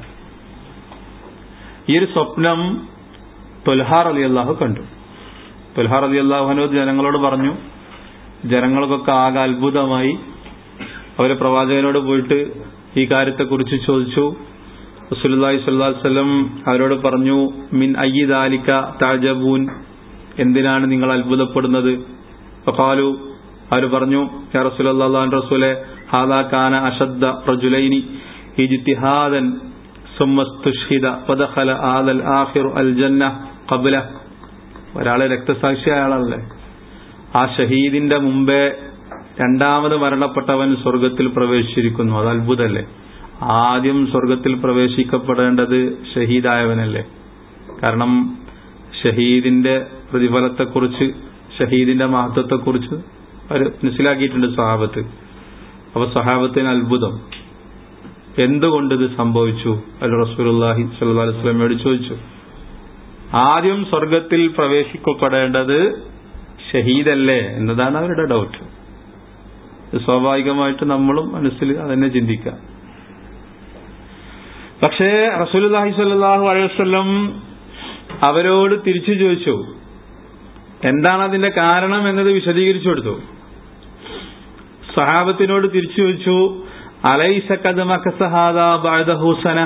Speaker 1: ഈ ഒരു സ്വപ്നം തൊൽഹാർ അലി അള്ളാഹു കണ്ടു തൊൽഹാർ അലി അള്ളാഹുനോ ജനങ്ങളോട് പറഞ്ഞു ജനങ്ങൾക്കൊക്കെ ആകെ അത്ഭുതമായി അവരെ പ്രവാചകനോട് പോയിട്ട് ഈ കാര്യത്തെക്കുറിച്ച് ചോദിച്ചു റസൂലുള്ളാഹി സ്വല്ലല്ലാഹു അലൈഹി വസല്ലം അവരോട് പറഞ്ഞു മിൻ അയ്യിദാലിക താജബൂൻ എന്തിനാണ് നിങ്ങൾ അത്ഭുതപ്പെടുന്നത് ഫഖാലു അവർ പറഞ്ഞു യാ റസൂലല്ലാഹു റസൂലെ ഹാദാ കാന അഷദ്ദ റജുലൈനി ഇജ്തിഹാദൻ സുമ്മസ്തുഷ്ഹിദ ഫദഖല ആദൽ ആഖിറു അൽ ജന്ന ഖബ്ല ഒരാളെ രക്തസാക്ഷിയായ ആളല്ലേ ആ ഷഹീദിന്റെ മുമ്പേ രണ്ടാമത് മരണപ്പെട്ടവൻ സ്വർഗത്തിൽ പ്രവേശിച്ചിരിക്കുന്നു അത് അത്ഭുതല്ലേ ആദ്യം സ്വർഗത്തിൽ പ്രവേശിക്കപ്പെടേണ്ടത് ഷഹീദായവനല്ലേ കാരണം ഷഹീദിന്റെ പ്രതിഫലത്തെക്കുറിച്ച് ഷഹീദിന്റെ മഹത്വത്തെക്കുറിച്ച് അവർ മനസ്സിലാക്കിയിട്ടുണ്ട് സഹാബത്ത് അപ്പൊ സഹാബത്തിന് അത്ഭുതം എന്തുകൊണ്ട് ഇത് സംഭവിച്ചു അൽ റസൂലുള്ളാഹി സ്വല്ലല്ലാഹു അലൈഹി വസല്ലമയോട് ചോദിച്ചു ആദ്യം സ്വർഗത്തിൽ പ്രവേശിക്കപ്പെടേണ്ടത് ഷഹീദല്ലേ എന്നതാണ് അവരുടെ ഡൗട്ട് സ്വാഭാവികമായിട്ട് നമ്മളും മനസ്സിൽ അതന്നെ ചിന്തിക്കാം പക്ഷേ റസൂലുള്ളാഹി സ്വല്ലല്ലാഹു അലൈഹി വസല്ലം അവരോട് തിരിച്ചു ചോദിച്ചു എന്താണ് അതിന്റെ കാരണം എന്നത് വിശദീകരിച്ചു കൊടുത്തു സഹാബത്തിനോട് തിരിച്ചു ചോദിച്ചു അലൈസഹൂസന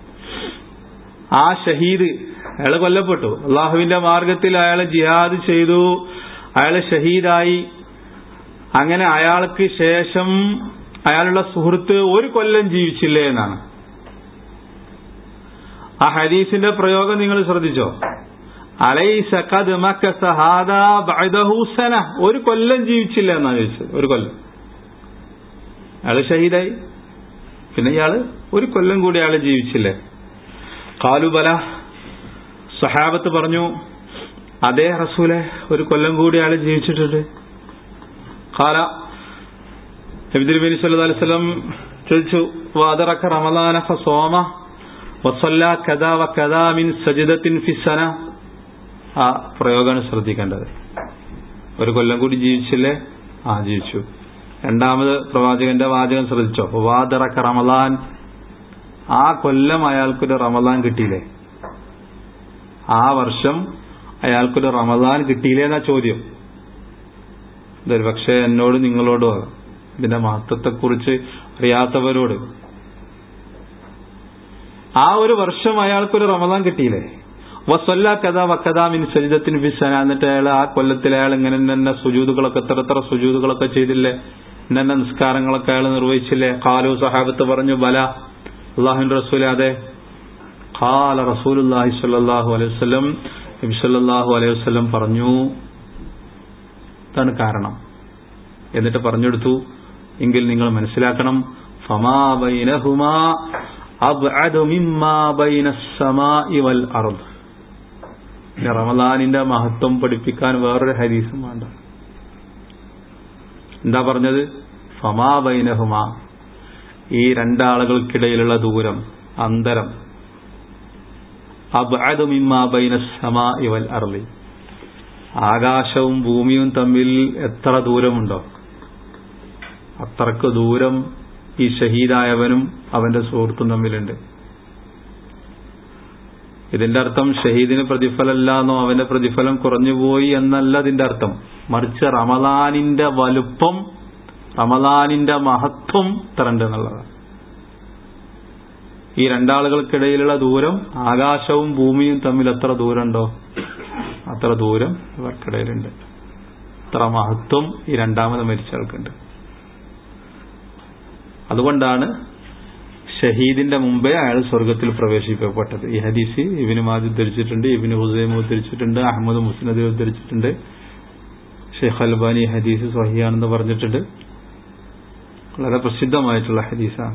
Speaker 1: ആ ഷഹീദ് അയാള് കൊല്ലപ്പെട്ടു അള്ളാഹുവിന്റെ മാർഗത്തിൽ അയാളെ ജിഹാദ് ചെയ്തു അയാള് ഷഹീദായി അങ്ങനെ അയാൾക്ക് ശേഷം അയാളുടെ സുഹൃത്ത് ഒരു കൊല്ലം ജീവിച്ചില്ലേ എന്നാണ് ആ ഹദീസിന്റെ പ്രയോഗം നിങ്ങൾ ശ്രദ്ധിച്ചോ അലൈസഹൂസന ഒരു കൊല്ലം ജീവിച്ചില്ല എന്നാണ് ചോദിച്ചത് ഒരു കൊല്ലം അയാള് ഷഹീദായി പിന്നെ ഇയാള് ഒരു കൊല്ലം കൂടി അയാള് ജീവിച്ചില്ലേ കാലുബല സഹാബത്ത് പറഞ്ഞു അതേ റസൂലെ ഒരു കൊല്ലം കൂടി അയാൾ ജീവിച്ചിട്ടുണ്ട് കാല നബിദിബി സല്ലു അലൈവലം ചോദിച്ചു വാദറക്ക റമദാന സോമ വസല്ല കഥ വ കഥ മിൻ സജിദത്തിൻ ഫിസന ആ പ്രയോഗമാണ് ശ്രദ്ധിക്കേണ്ടത് ഒരു കൊല്ലം കൂടി ജീവിച്ചില്ലേ ആ ജീവിച്ചു രണ്ടാമത് പ്രവാചകന്റെ വാചകം ശ്രദ്ധിച്ചോ വാദറക്ക റമദാൻ ആ കൊല്ലം അയാൾക്കൊരു റമദാൻ കിട്ടിയില്ലേ ആ വർഷം അയാൾക്കൊരു റമദാൻ കിട്ടിയില്ലേ എന്നാ ചോദ്യം ഇതൊരു പക്ഷേ എന്നോട് നിങ്ങളോട് ഇതിന്റെ മഹത്വത്തെക്കുറിച്ച് അറിയാത്തവരോട് ആ ഒരു വർഷം അയാൾക്കൊരു റമദാൻ കിട്ടിയില്ലേ വസ്വല്ല കഥ വക്കഥ മിൻ സജിദത്തിന് ഫിസന എന്നിട്ട് അയാൾ ആ കൊല്ലത്തിൽ അയാൾ ഇങ്ങനെ തന്നെ സുജൂതുകളൊക്കെ എത്ര എത്ര സുജൂതുകളൊക്കെ ചെയ്തില്ലേ ഇന്നെ നിസ്കാരങ്ങളൊക്കെ അയാൾ നിർവഹിച്ചില്ലേ കാലു സഹാബത്ത് പറഞ്ഞു ബല അള്ളാഹുൻ റസൂൽ അതെ ഖാല റസൂലുള്ളാഹി സ്വല്ലല്ലാഹു അലൈഹി വസല്ലം നബി സല്ലല്ലാഹു അലൈഹി വസല്ലം പറഞ്ഞു ഇതാണ് കാരണം എന്നിട്ട് പറഞ്ഞെടുത്തു എങ്കിൽ നിങ്ങൾ മനസ്സിലാക്കണം ഫമാ ബൈനഹുമാ അബ്അദു മിമ്മാ ബൈനസ് സമാഇ വൽ അർദ് റമദാനിന്റെ മഹത്വം പഠിപ്പിക്കാൻ വേറൊരു ഹദീസും വേണ്ട എന്താ പറഞ്ഞത് ഫമാ ബൈനഹുമാ ഈ രണ്ടാളുകൾക്കിടയിലുള്ള ദൂരം അന്തരം അബ്അദു മിമ്മാ ബൈനസ് സമാഇ വൽ അർളി ആകാശവും ഭൂമിയും തമ്മിൽ എത്ര ദൂരമുണ്ടോ അത്രക്ക് ദൂരം ഈ ഷഹീദായവനും അവന്റെ സുഹൃത്തും തമ്മിലുണ്ട് ഇതിന്റെ അർത്ഥം ഷഹീദിന് പ്രതിഫലമല്ലാന്നോ അവന്റെ പ്രതിഫലം കുറഞ്ഞുപോയി എന്നല്ല ഇതിന്റെ അർത്ഥം മറിച്ച് റമദാനിന്റെ വലുപ്പം റമദാനിന്റെ മഹത്വം തരണ്ട് എന്നുള്ളതാണ് ഈ രണ്ടാളുകൾക്കിടയിലുള്ള ദൂരം ആകാശവും ഭൂമിയും തമ്മിൽ എത്ര ദൂരമുണ്ടോ അത്ര ദൂരം ഇവർക്കിടയിലുണ്ട് അത്ര മഹത്വം ഈ രണ്ടാമത് മരിച്ചയാൾക്കുണ്ട് അതുകൊണ്ടാണ് ഷഹീദിന്റെ മുമ്പേ അയാൾ സ്വർഗത്തിൽ പ്രവേശിക്കപ്പെട്ടത് ഈ ഹദീസ് ഇബിന് മാജ് ഉദ്ധരിച്ചിട്ടുണ്ട് ഇബിന് ഹുസൈം ഉദ്ധരിച്ചിട്ടുണ്ട് അഹമ്മദ് മുസ്നദ് ഉദ്ധരിച്ചിട്ടുണ്ട് ഷെയ്ഖ് അൽബാനി ഹദീസ് സഹിയാണെന്ന് പറഞ്ഞിട്ടുണ്ട് വളരെ പ്രസിദ്ധമായിട്ടുള്ള ഹദീസാണ്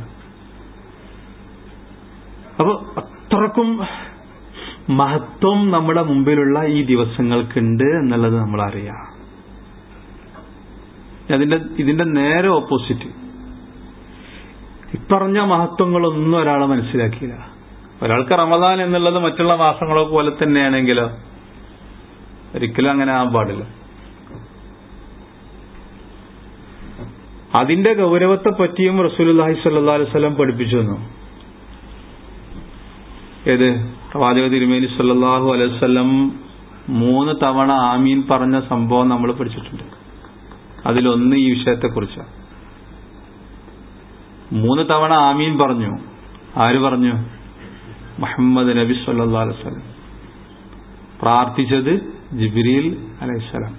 Speaker 1: അപ്പൊ അത്രക്കും മഹത്വം നമ്മുടെ മുമ്പിലുള്ള ഈ ദിവസങ്ങൾക്കുണ്ട് എന്നുള്ളത് നമ്മൾ അറിയാം അതിന്റെ ഇതിന്റെ നേരെ ഓപ്പോസിറ്റ് ഇപ്പറഞ്ഞ മഹത്വങ്ങളൊന്നും ഒരാളെ മനസ്സിലാക്കിയില്ല ഒരാൾക്ക് റമദാൻ എന്നുള്ളത് മറ്റുള്ള മാസങ്ങളെ പോലെ തന്നെയാണെങ്കിലോ ഒരിക്കലും അങ്ങനെ ആവാൻ പാടില്ല അതിന്റെ ഗൗരവത്തെ പറ്റിയും റസൂലുല്ലാഹി സ്വല്ലാ അലൈഹി സ്വലം പഠിപ്പിച്ചു തന്നു ഏത് പ്രവാചക തിരുമേനി സല്ലാഹു അലൈഹി വസല്ലം മൂന്ന് തവണ ആമീൻ പറഞ്ഞ സംഭവം നമ്മൾ പഠിച്ചിട്ടുണ്ട് അതിലൊന്ന് ഈ വിഷയത്തെക്കുറിച്ചാണ് മൂന്ന് തവണ ആമീൻ പറഞ്ഞു ആര് പറഞ്ഞു മുഹമ്മദ് നബി സല്ലാ അലൈഹി വസല്ലം പ്രാർത്ഥിച്ചത് ജിബ്രീൽ അലൈഹിസ്സലാം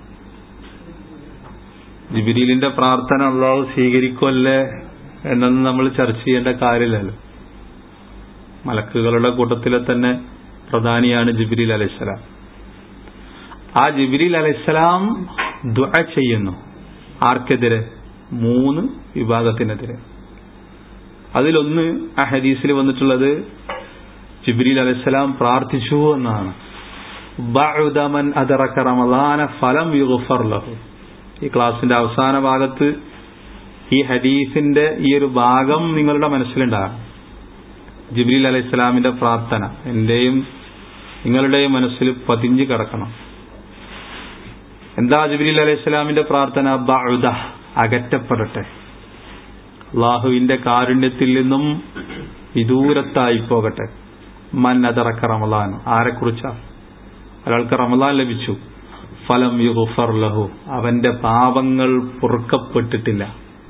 Speaker 1: ജിബിരിലിന്റെ പ്രാർത്ഥന അള്ളാഹു സ്വീകരിക്കുമല്ലേ എന്നൊന്നും നമ്മൾ ചർച്ച ചെയ്യേണ്ട കാര്യമില്ലല്ലോ മലക്കുകളുടെ കൂട്ടത്തിലെ തന്നെ പ്രധാനിയാണ് ജിബിരിൽ അലൈഹിസ്സലാം ആ ജിബിരിൽ അലൈഹിസ്സലാം ദുആ ചെയ്യുന്നു ആർക്കെതിരെ മൂന്ന് വിഭാഗത്തിനെതിരെ അതിലൊന്ന് ആ ഹദീസിൽ വന്നിട്ടുള്ളത് ജിബ്രീൽ അലൈഹിസ്സലാം പ്രാർത്ഥിച്ചു എന്നാണ് ബഅദമൻ അദറക റമളാന ഫലം യുഗ്ഫർ ലഹു ഈ ക്ലാസിന്റെ അവസാന ഭാഗത്ത് ഈ ഹദീസിന്റെ ഈ ഒരു ഭാഗം നിങ്ങളുടെ മനസ്സിലുണ്ടാകും ജിബ്രീൽ അലൈഹി ഇസ്ലാമിന്റെ പ്രാർത്ഥന എന്റെയും നിങ്ങളുടെയും മനസ്സിൽ പതിഞ്ഞു കിടക്കണം എന്താ ജിബ്രീൽ അലൈഹി ഇസ്ലാമിന്റെ പ്രാർത്ഥന ബഅദ അകറ്റപ്പെടട്ടെ അള്ളാഹുവിന്റെ കാരുണ്യത്തിൽ നിന്നും വിദൂരത്തായി പോകട്ടെ മൻ അതറക്ക റമലാൻ ആരെക്കുറിച്ചാ ഒരാൾക്ക് റമലാൻ ലഭിച്ചു ഫലം യുഗഫർ ലഹു അവന്റെ പാപങ്ങൾ പൊറുക്കപ്പെട്ടിട്ടില്ല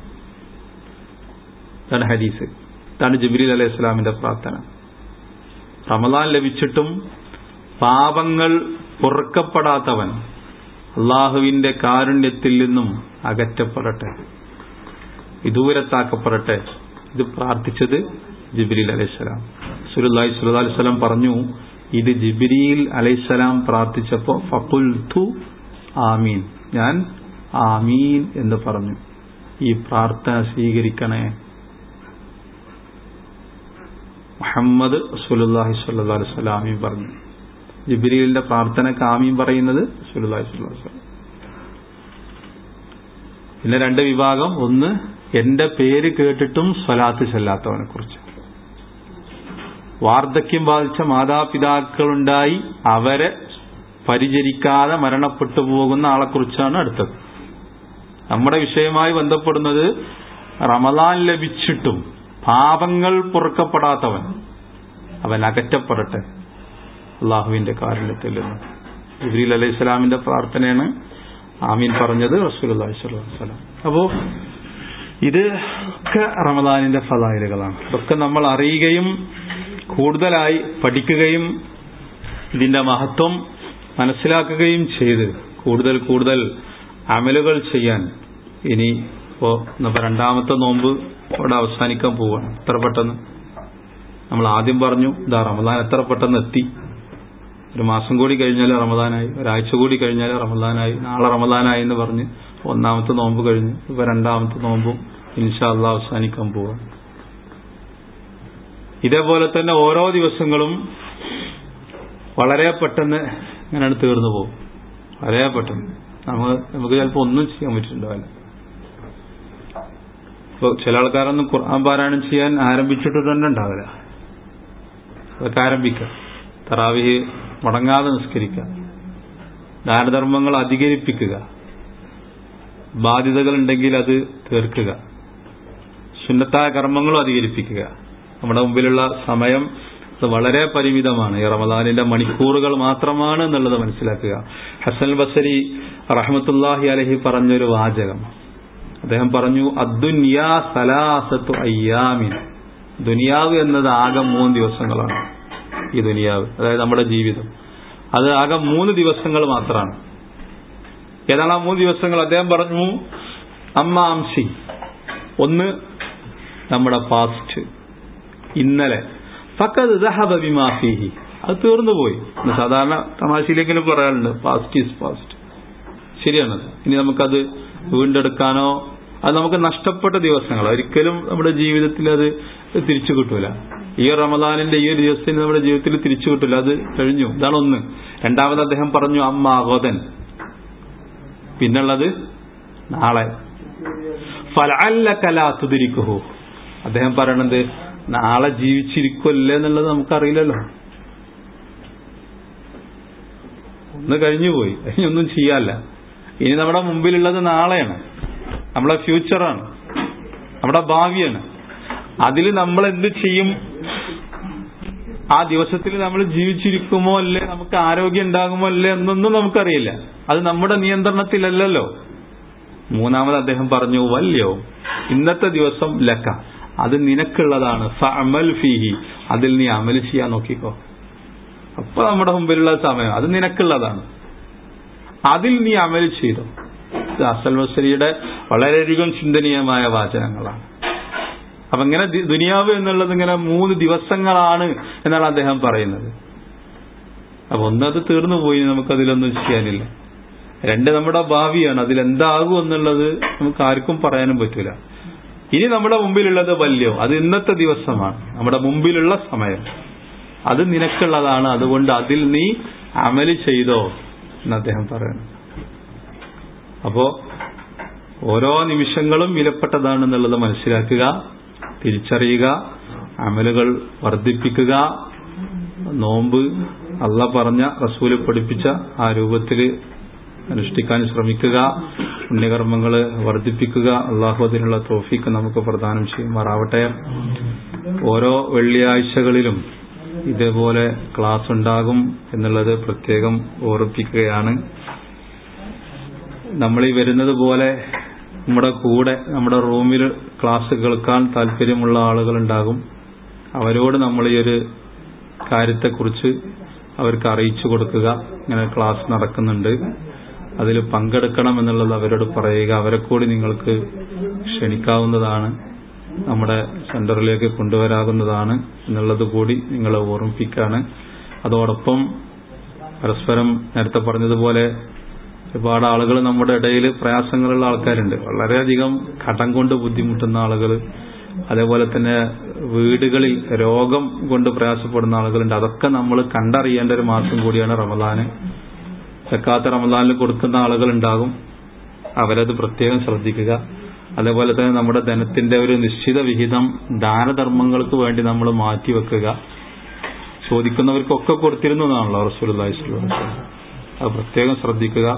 Speaker 1: ഇതാണ് ഹദീസ് ഇതാണ് ജിബ്രീൽ അലൈഹി സ്വലാമിന്റെ പ്രാർത്ഥന റമലാൻ ലഭിച്ചിട്ടും പാപങ്ങൾ പൊറുക്കപ്പെടാത്തവൻ അള്ളാഹുവിന്റെ കാരുണ്യത്തിൽ നിന്നും അകറ്റപ്പെടട്ടെ വിദൂരത്താക്കപ്പെടട്ടെ ഇത് പ്രാർത്ഥിച്ചത് ജിബ്രീൽ അലൈഹിസ്സലാം സുലുല്ലാഹി സുല്ലാ അലൈവലം പറഞ്ഞു ഇത് ജിബ്രീൽ അലൈഹിസ്സലാം പ്രാർത്ഥിച്ചപ്പോ ഫക്കുൽത്തു ആമീൻ ഞാൻ ആമീൻ എന്ന് പറഞ്ഞു ഈ പ്രാർത്ഥന സ്വീകരിക്കണേ മുഹമ്മദ് സുലുല്ലാഹി സുല്ലാ അലൈവലം ആമീൻ പറഞ്ഞു ജിബ്രീലിന്റെ പ്രാർത്ഥനക്ക് ആമീൻ പറയുന്നത് സുലുല്ലാഹി സുല്ലാ വസ്ലാം പിന്നെ രണ്ട് വിഭാഗം ഒന്ന് എന്റെ പേര് കേട്ടിട്ടും സ്വലാത്ത് ചെല്ലാത്തവനെ കുറിച്ച് വാർദ്ധക്യം ബാധിച്ച മാതാപിതാക്കളുണ്ടായി അവരെ പരിചരിക്കാതെ മരണപ്പെട്ടു പോകുന്ന ആളെക്കുറിച്ചാണ് അടുത്തത് നമ്മുടെ വിഷയമായി ബന്ധപ്പെടുന്നത് റമദാൻ ലഭിച്ചിട്ടും പാപങ്ങൾ പൊറുക്കപ്പെടാത്തവൻ അവൻ അകറ്റപ്പെടട്ടെ അള്ളാഹുവിന്റെ കാരുണ്യത്തിൽ നിന്ന് ജിബ്രീൽ അലൈഹി സ്വലാമിന്റെ പ്രാർത്ഥനയാണ് ആമീൻ പറഞ്ഞത് റസൂൽ അള്ളാഹി സ്വലാം അപ്പോ ഇത് ഒക്കെ റമദാനിന്റെ ഫലായിലുകളാണ് ഇതൊക്കെ നമ്മൾ അറിയുകയും കൂടുതലായി പഠിക്കുകയും ഇതിന്റെ മഹത്വം മനസ്സിലാക്കുകയും ചെയ്ത് കൂടുതൽ കൂടുതൽ അമലുകൾ ചെയ്യാൻ ഇനി ഇപ്പോ ഇന്നിപ്പോ രണ്ടാമത്തെ നോമ്പ് ഇവിടെ അവസാനിക്കാൻ പോവുകയാണ് എത്ര പെട്ടെന്ന് നമ്മൾ ആദ്യം പറഞ്ഞു ഇതാ റമദാൻ എത്ര പെട്ടെന്ന് എത്തി ഒരു മാസം കൂടി കഴിഞ്ഞാൽ റമദാനായി ഒരാഴ്ച കൂടി കഴിഞ്ഞാൽ റമദാനായി നാളെ റമദാനായി എന്ന് പറഞ്ഞ് ഒന്നാമത്തെ നോമ്പ് കഴിഞ്ഞു ഇപ്പൊ രണ്ടാമത്തെ നോമ്പും ഇൻഷാല്ല അവസാനിക്കാൻ പോവാണ് ഇതേപോലെ തന്നെ ഓരോ ദിവസങ്ങളും വളരെ പെട്ടെന്ന് ഇങ്ങനെയാണ് തീർന്നു പോകും വളരെ പെട്ടെന്ന് നമുക്ക് നമുക്ക് ചിലപ്പോൾ ഒന്നും ചെയ്യാൻ പറ്റുന്നുണ്ടാവില്ല ഇപ്പൊ ചില ആൾക്കാരൊന്നും ഖുർആൻ പാരായണം ചെയ്യാൻ ആരംഭിച്ചിട്ട് തന്നെ ഉണ്ടാവില്ല അതൊക്കെ ആരംഭിക്കുക തറാവിഹ് മുടങ്ങാതെ നിസ്കരിക്കുക ദാനധർമ്മങ്ങൾ അധികരിപ്പിക്കുക ബാധ്യതകൾ ഉണ്ടെങ്കിൽ അത് തീർക്കുക സുന്നത്തായ കർമ്മങ്ങളും അധികരിപ്പിക്കുക നമ്മുടെ മുമ്പിലുള്ള സമയം അത് വളരെ പരിമിതമാണ് ഈ റമദാനിന്റെ മണിക്കൂറുകൾ മാത്രമാണ് എന്നുള്ളത് മനസ്സിലാക്കുക ഹസൻ ബസരി റഹമത്തുല്ലാഹി അലഹി പറഞ്ഞൊരു വാചകം അദ്ദേഹം പറഞ്ഞു അദ്ദുന്യാ സലാസത്തു അയ്യാമിൻ ദുനിയാവ് എന്നത് ആകെ മൂന്ന് ദിവസങ്ങളാണ് ഈ ദുനിയാവ് അതായത് നമ്മുടെ ജീവിതം അത് ആകെ മൂന്ന് ദിവസങ്ങൾ മാത്രമാണ് ഏതാണ് ആ മൂന്ന് ദിവസങ്ങൾ അദ്ദേഹം പറഞ്ഞു അമ്മാംസി ഒന്ന് നമ്മുടെ പാസ്റ്റ് ഇന്നലെ ഫക്കത് ദഹബിമാഫിഹി അത് തീർന്നുപോയി സാധാരണ തമാശയിലെങ്കിലും പറയാറുണ്ട് പാസ്റ്റ് ഈസ് പാസ്റ്റ് ശരിയാണത് ഇനി നമുക്കത് വീണ്ടെടുക്കാനോ അത് നമുക്ക് നഷ്ടപ്പെട്ട ദിവസങ്ങൾ ഒരിക്കലും നമ്മുടെ ജീവിതത്തിൽ അത് തിരിച്ചു കിട്ടൂല ഈ റമദാനിന്റെ ഈ ഒരു ദിവസത്തിന് നമ്മുടെ ജീവിതത്തിൽ തിരിച്ചു കിട്ടില്ല അത് കഴിഞ്ഞു ഇതാണ് ഒന്ന് രണ്ടാമത് അദ്ദേഹം പറഞ്ഞു അമ്മ ഗോതൻ പിന്നുള്ളത് നാളെ ഫലല്ല കലാത്തുതിരിക്കുഹു അദ്ദേഹം പറയണത് നാളെ ജീവിച്ചിരിക്കുമല്ലേ എന്നുള്ളത് നമുക്കറിയില്ലല്ലോ ഒന്ന് കഴിഞ്ഞുപോയി ഇനി ഒന്നും ചെയ്യാല്ല ഇനി നമ്മുടെ മുമ്പിലുള്ളത് നാളെയാണ് നമ്മളെ ഫ്യൂച്ചറാണ് നമ്മുടെ ഭാവിയാണ് അതിൽ നമ്മൾ എന്ത് ചെയ്യും ആ ദിവസത്തിൽ നമ്മൾ ജീവിച്ചിരിക്കുമോ അല്ലേ നമുക്ക് ആരോഗ്യം ഉണ്ടാകുമോ അല്ലേ എന്നൊന്നും നമുക്കറിയില്ല അത് നമ്മുടെ നിയന്ത്രണത്തിലല്ലല്ലോ മൂന്നാമത് അദ്ദേഹം പറഞ്ഞു വല്യോ ഇന്നത്തെ ദിവസം ലക്ക അത് നിനക്കുള്ളതാണ് ഫഅമൽ ഫീഹി അതിൽ നീ അമൽ ചെയ്യാൻ നോക്കിക്കോ അപ്പൊ നമ്മുടെ മുമ്പിലുള്ള സമയം അത് നിനക്കുള്ളതാണ് അതിൽ നീ അമൽ ചെയ്തോ ഇത് അസൽ വസരിയുടെ വളരെയധികം ചിന്തനീയമായ വാചനങ്ങളാണ് അപ്പൊ ഇങ്ങനെ ദി- ദുനിയാവ് എന്നുള്ളത് ഇങ്ങനെ മൂന്ന് ദിവസങ്ങളാണ് എന്നാണ് അദ്ദേഹം പറയുന്നത് അപ്പൊ ഒന്നത് തീർന്നു പോയി നമുക്കതിലൊന്നും ചെയ്യാനില്ല രണ്ട് നമ്മുടെ ഭാവിയാണ് അതിലെന്താകും എന്നുള്ളത് നമുക്ക് ആർക്കും പറയാനും പറ്റൂല ഇനി നമ്മുടെ മുമ്പിലുള്ളത് വല്യോ അത് ഇന്നത്തെ ദിവസമാണ് നമ്മുടെ മുമ്പിലുള്ള സമയം അത് നിനക്കുള്ളതാണ് അതുകൊണ്ട് അതിൽ നീ അമല് ചെയ്തോ എന്ന് അദ്ദേഹം പറയുന്നു അപ്പോ ഓരോ നിമിഷങ്ങളും വിലപ്പെട്ടതാണെന്നുള്ളത് മനസ്സിലാക്കുക തിരിച്ചറിയുക അമലുകൾ വർദ്ധിപ്പിക്കുക നോമ്പ് അല്ല പറഞ്ഞ റസൂല് പഠിപ്പിച്ച ആ രൂപത്തിൽ അനുഷ്ഠിക്കാൻ ശ്രമിക്കുക പുണ്യകർമ്മങ്ങൾ വർദ്ധിപ്പിക്കുക അള്ളാഹു അതിനുള്ള തോഫിക്ക് നമുക്ക് പ്രദാനം ചെയ്യുമാറാവട്ടെ ഓരോ വെള്ളിയാഴ്ചകളിലും ഇതേപോലെ ക്ലാസ് ഉണ്ടാകും എന്നുള്ളത് പ്രത്യേകം ഓർപ്പിക്കുകയാണ് നമ്മൾ ഈ വരുന്നത് പോലെ നമ്മുടെ കൂടെ നമ്മുടെ റൂമിൽ ക്ലാസ് കേൾക്കാൻ താല്പര്യമുള്ള ആളുകളുണ്ടാകും അവരോട് നമ്മൾ ഈ ഒരു കാര്യത്തെക്കുറിച്ച് അവർക്ക് അറിയിച്ചു കൊടുക്കുക ഇങ്ങനെ ക്ലാസ് നടക്കുന്നുണ്ട് അതിൽ പങ്കെടുക്കണം എന്നുള്ളത് അവരോട് പറയുക അവരെ കൂടി നിങ്ങൾക്ക് ക്ഷണിക്കാവുന്നതാണ് നമ്മുടെ സെന്ററിലേക്ക് കൊണ്ടുവരാവുന്നതാണ് എന്നുള്ളത് കൂടി നിങ്ങളെ ഓർമ്മിപ്പിക്കാണ് അതോടൊപ്പം പരസ്പരം നേരത്തെ പറഞ്ഞതുപോലെ ഒരുപാട് ആളുകൾ നമ്മുടെ ഇടയിൽ പ്രയാസങ്ങളുള്ള ആൾക്കാരുണ്ട് വളരെയധികം കടം കൊണ്ട് ബുദ്ധിമുട്ടുന്ന ആളുകൾ അതേപോലെ തന്നെ വീടുകളിൽ രോഗം കൊണ്ട് പ്രയാസപ്പെടുന്ന ആളുകളുണ്ട് അതൊക്കെ നമ്മൾ കണ്ടറിയേണ്ട ഒരു മാസം കൂടിയാണ് റമദാന് വെക്കാത്ത റമദാനിൽ കൊടുക്കുന്ന ആളുകളുണ്ടാകും അവരത് പ്രത്യേകം ശ്രദ്ധിക്കുക അതേപോലെ തന്നെ നമ്മുടെ ധനത്തിന്റെ ഒരു നിശ്ചിത വിഹിതം ദാനധർമ്മങ്ങൾക്ക് വേണ്ടി നമ്മൾ മാറ്റിവെക്കുക ചോദിക്കുന്നവർക്കൊക്കെ കൊടുത്തിരുന്നതാണല്ലോ റസൂലുള്ളാഹി സ്വല്ലല്ലാഹു അലൈഹി വസല്ലം അത് പ്രത്യേകം ശ്രദ്ധിക്കുക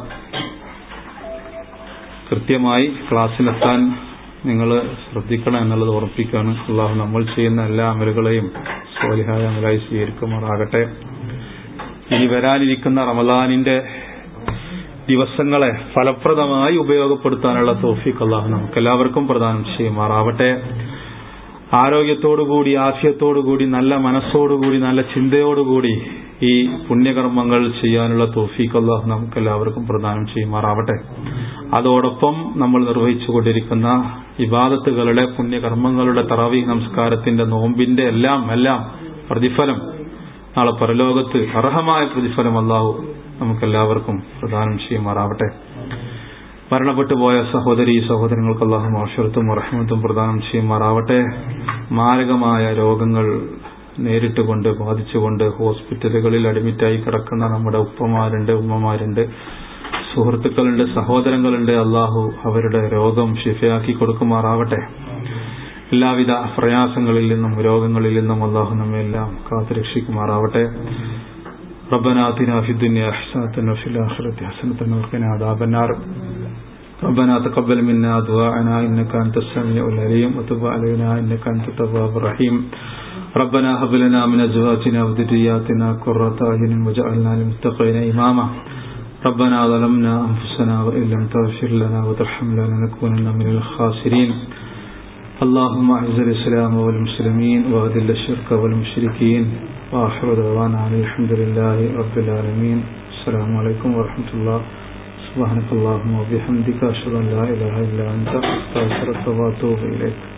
Speaker 1: കൃത്യമായി ക്ലാസ്സിലെത്താൻ നിങ്ങൾ ശ്രദ്ധിക്കണം എന്നുള്ളത് ഓർപ്പിക്കുകയാണ് അള്ളാഹു നമ്മൾ ചെയ്യുന്ന എല്ലാ അമലുകളെയും സ്വാലിഹായ അമലായി സ്വീകരിക്കുമാറാകട്ടെ ഇനി വരാനിരിക്കുന്ന റമദാനിന്റെ ദിവസങ്ങളെ ഫലപ്രദമായി ഉപയോഗപ്പെടുത്താനുള്ള തോഫിക്ക് അള്ളാഹു നമുക്ക് എല്ലാവർക്കും പ്രദാനം ചെയ്യുമാറാവട്ടെ ആരോഗ്യത്തോടുകൂടി ആഫ്യത്തോടുകൂടി നല്ല മനസ്സോടുകൂടി നല്ല ചിന്തയോടുകൂടി ഈ പുണ്യകർമ്മങ്ങൾ ചെയ്യാനുള്ള തോഫീക്ക് അള്ളാഹു നമുക്ക് എല്ലാവർക്കും പ്രദാനം ചെയ്യുമാറാവട്ടെ അതോടൊപ്പം നമ്മൾ നിർവഹിച്ചുകൊണ്ടിരിക്കുന്ന ഇബാദത്തുകളുടെ പുണ്യകർമ്മങ്ങളുടെ തറവി നമസ്കാരത്തിന്റെ നോമ്പിന്റെ എല്ലാം എല്ലാം പ്രതിഫലം നാളെ പരലോകത്ത് അർഹമായ പ്രതിഫലം അള്ളാഹു നമുക്കെല്ലാവർക്കും പ്രദാനം ചെയ്യുമാറാവട്ടെ മരണപ്പെട്ടു പോയ സഹോദരി സഹോദരങ്ങൾക്ക് അള്ളാഹു മോഷത്തും റഹ്മത്തും പ്രദാനം ചെയ്യുമാറാവട്ടെ മാരകമായ രോഗങ്ങൾ നേരിട്ടുകൊണ്ട് ബാധിച്ചുകൊണ്ട് ഹോസ്പിറ്റലുകളിൽ അഡ്മിറ്റായി കിടക്കുന്ന നമ്മുടെ ഉപ്പമാരുണ്ട് ഉമ്മമാരുണ്ട് സുഹൃത്തുക്കളുണ്ട് സഹോദരങ്ങളുണ്ട് അള്ളാഹു അവരുടെ രോഗം ഷിഫയാക്കി കൊടുക്കുമാറാവട്ടെ എല്ലാവിധ പ്രയാസങ്ങളിൽ നിന്നും രോഗങ്ങളിൽ നിന്നും അള്ളാഹു നമ്മെല്ലാം കാത്തുരക്ഷിക്കുമാറാവട്ടെ ربنا آتنا في الدنيا حسنة وفي الآخرة حسنة وقنا عذاب النار ربنا تقبل منا دعاءنا إنك أنت السميع العليم وتب علينا إنك أنت التواب الرحيم ربنا هب لنا من أزواجنا وذرياتنا قرة أعين وجعلنا للمتقين إماما ربنا ظلمنا أنفسنا وإن لم تغفر لنا وترحمنا لنكونن من الخاسرين اللهم أعز الإسلام والمسلمين وأذل الشرك والمشركين وآخر دعوانا عن الحمد لله رب العالمين السلام عليكم ورحمة الله سبحانك اللهم وبحمدك أشهد أن لا إله إلا أنت أستغفرك وأتوب إليك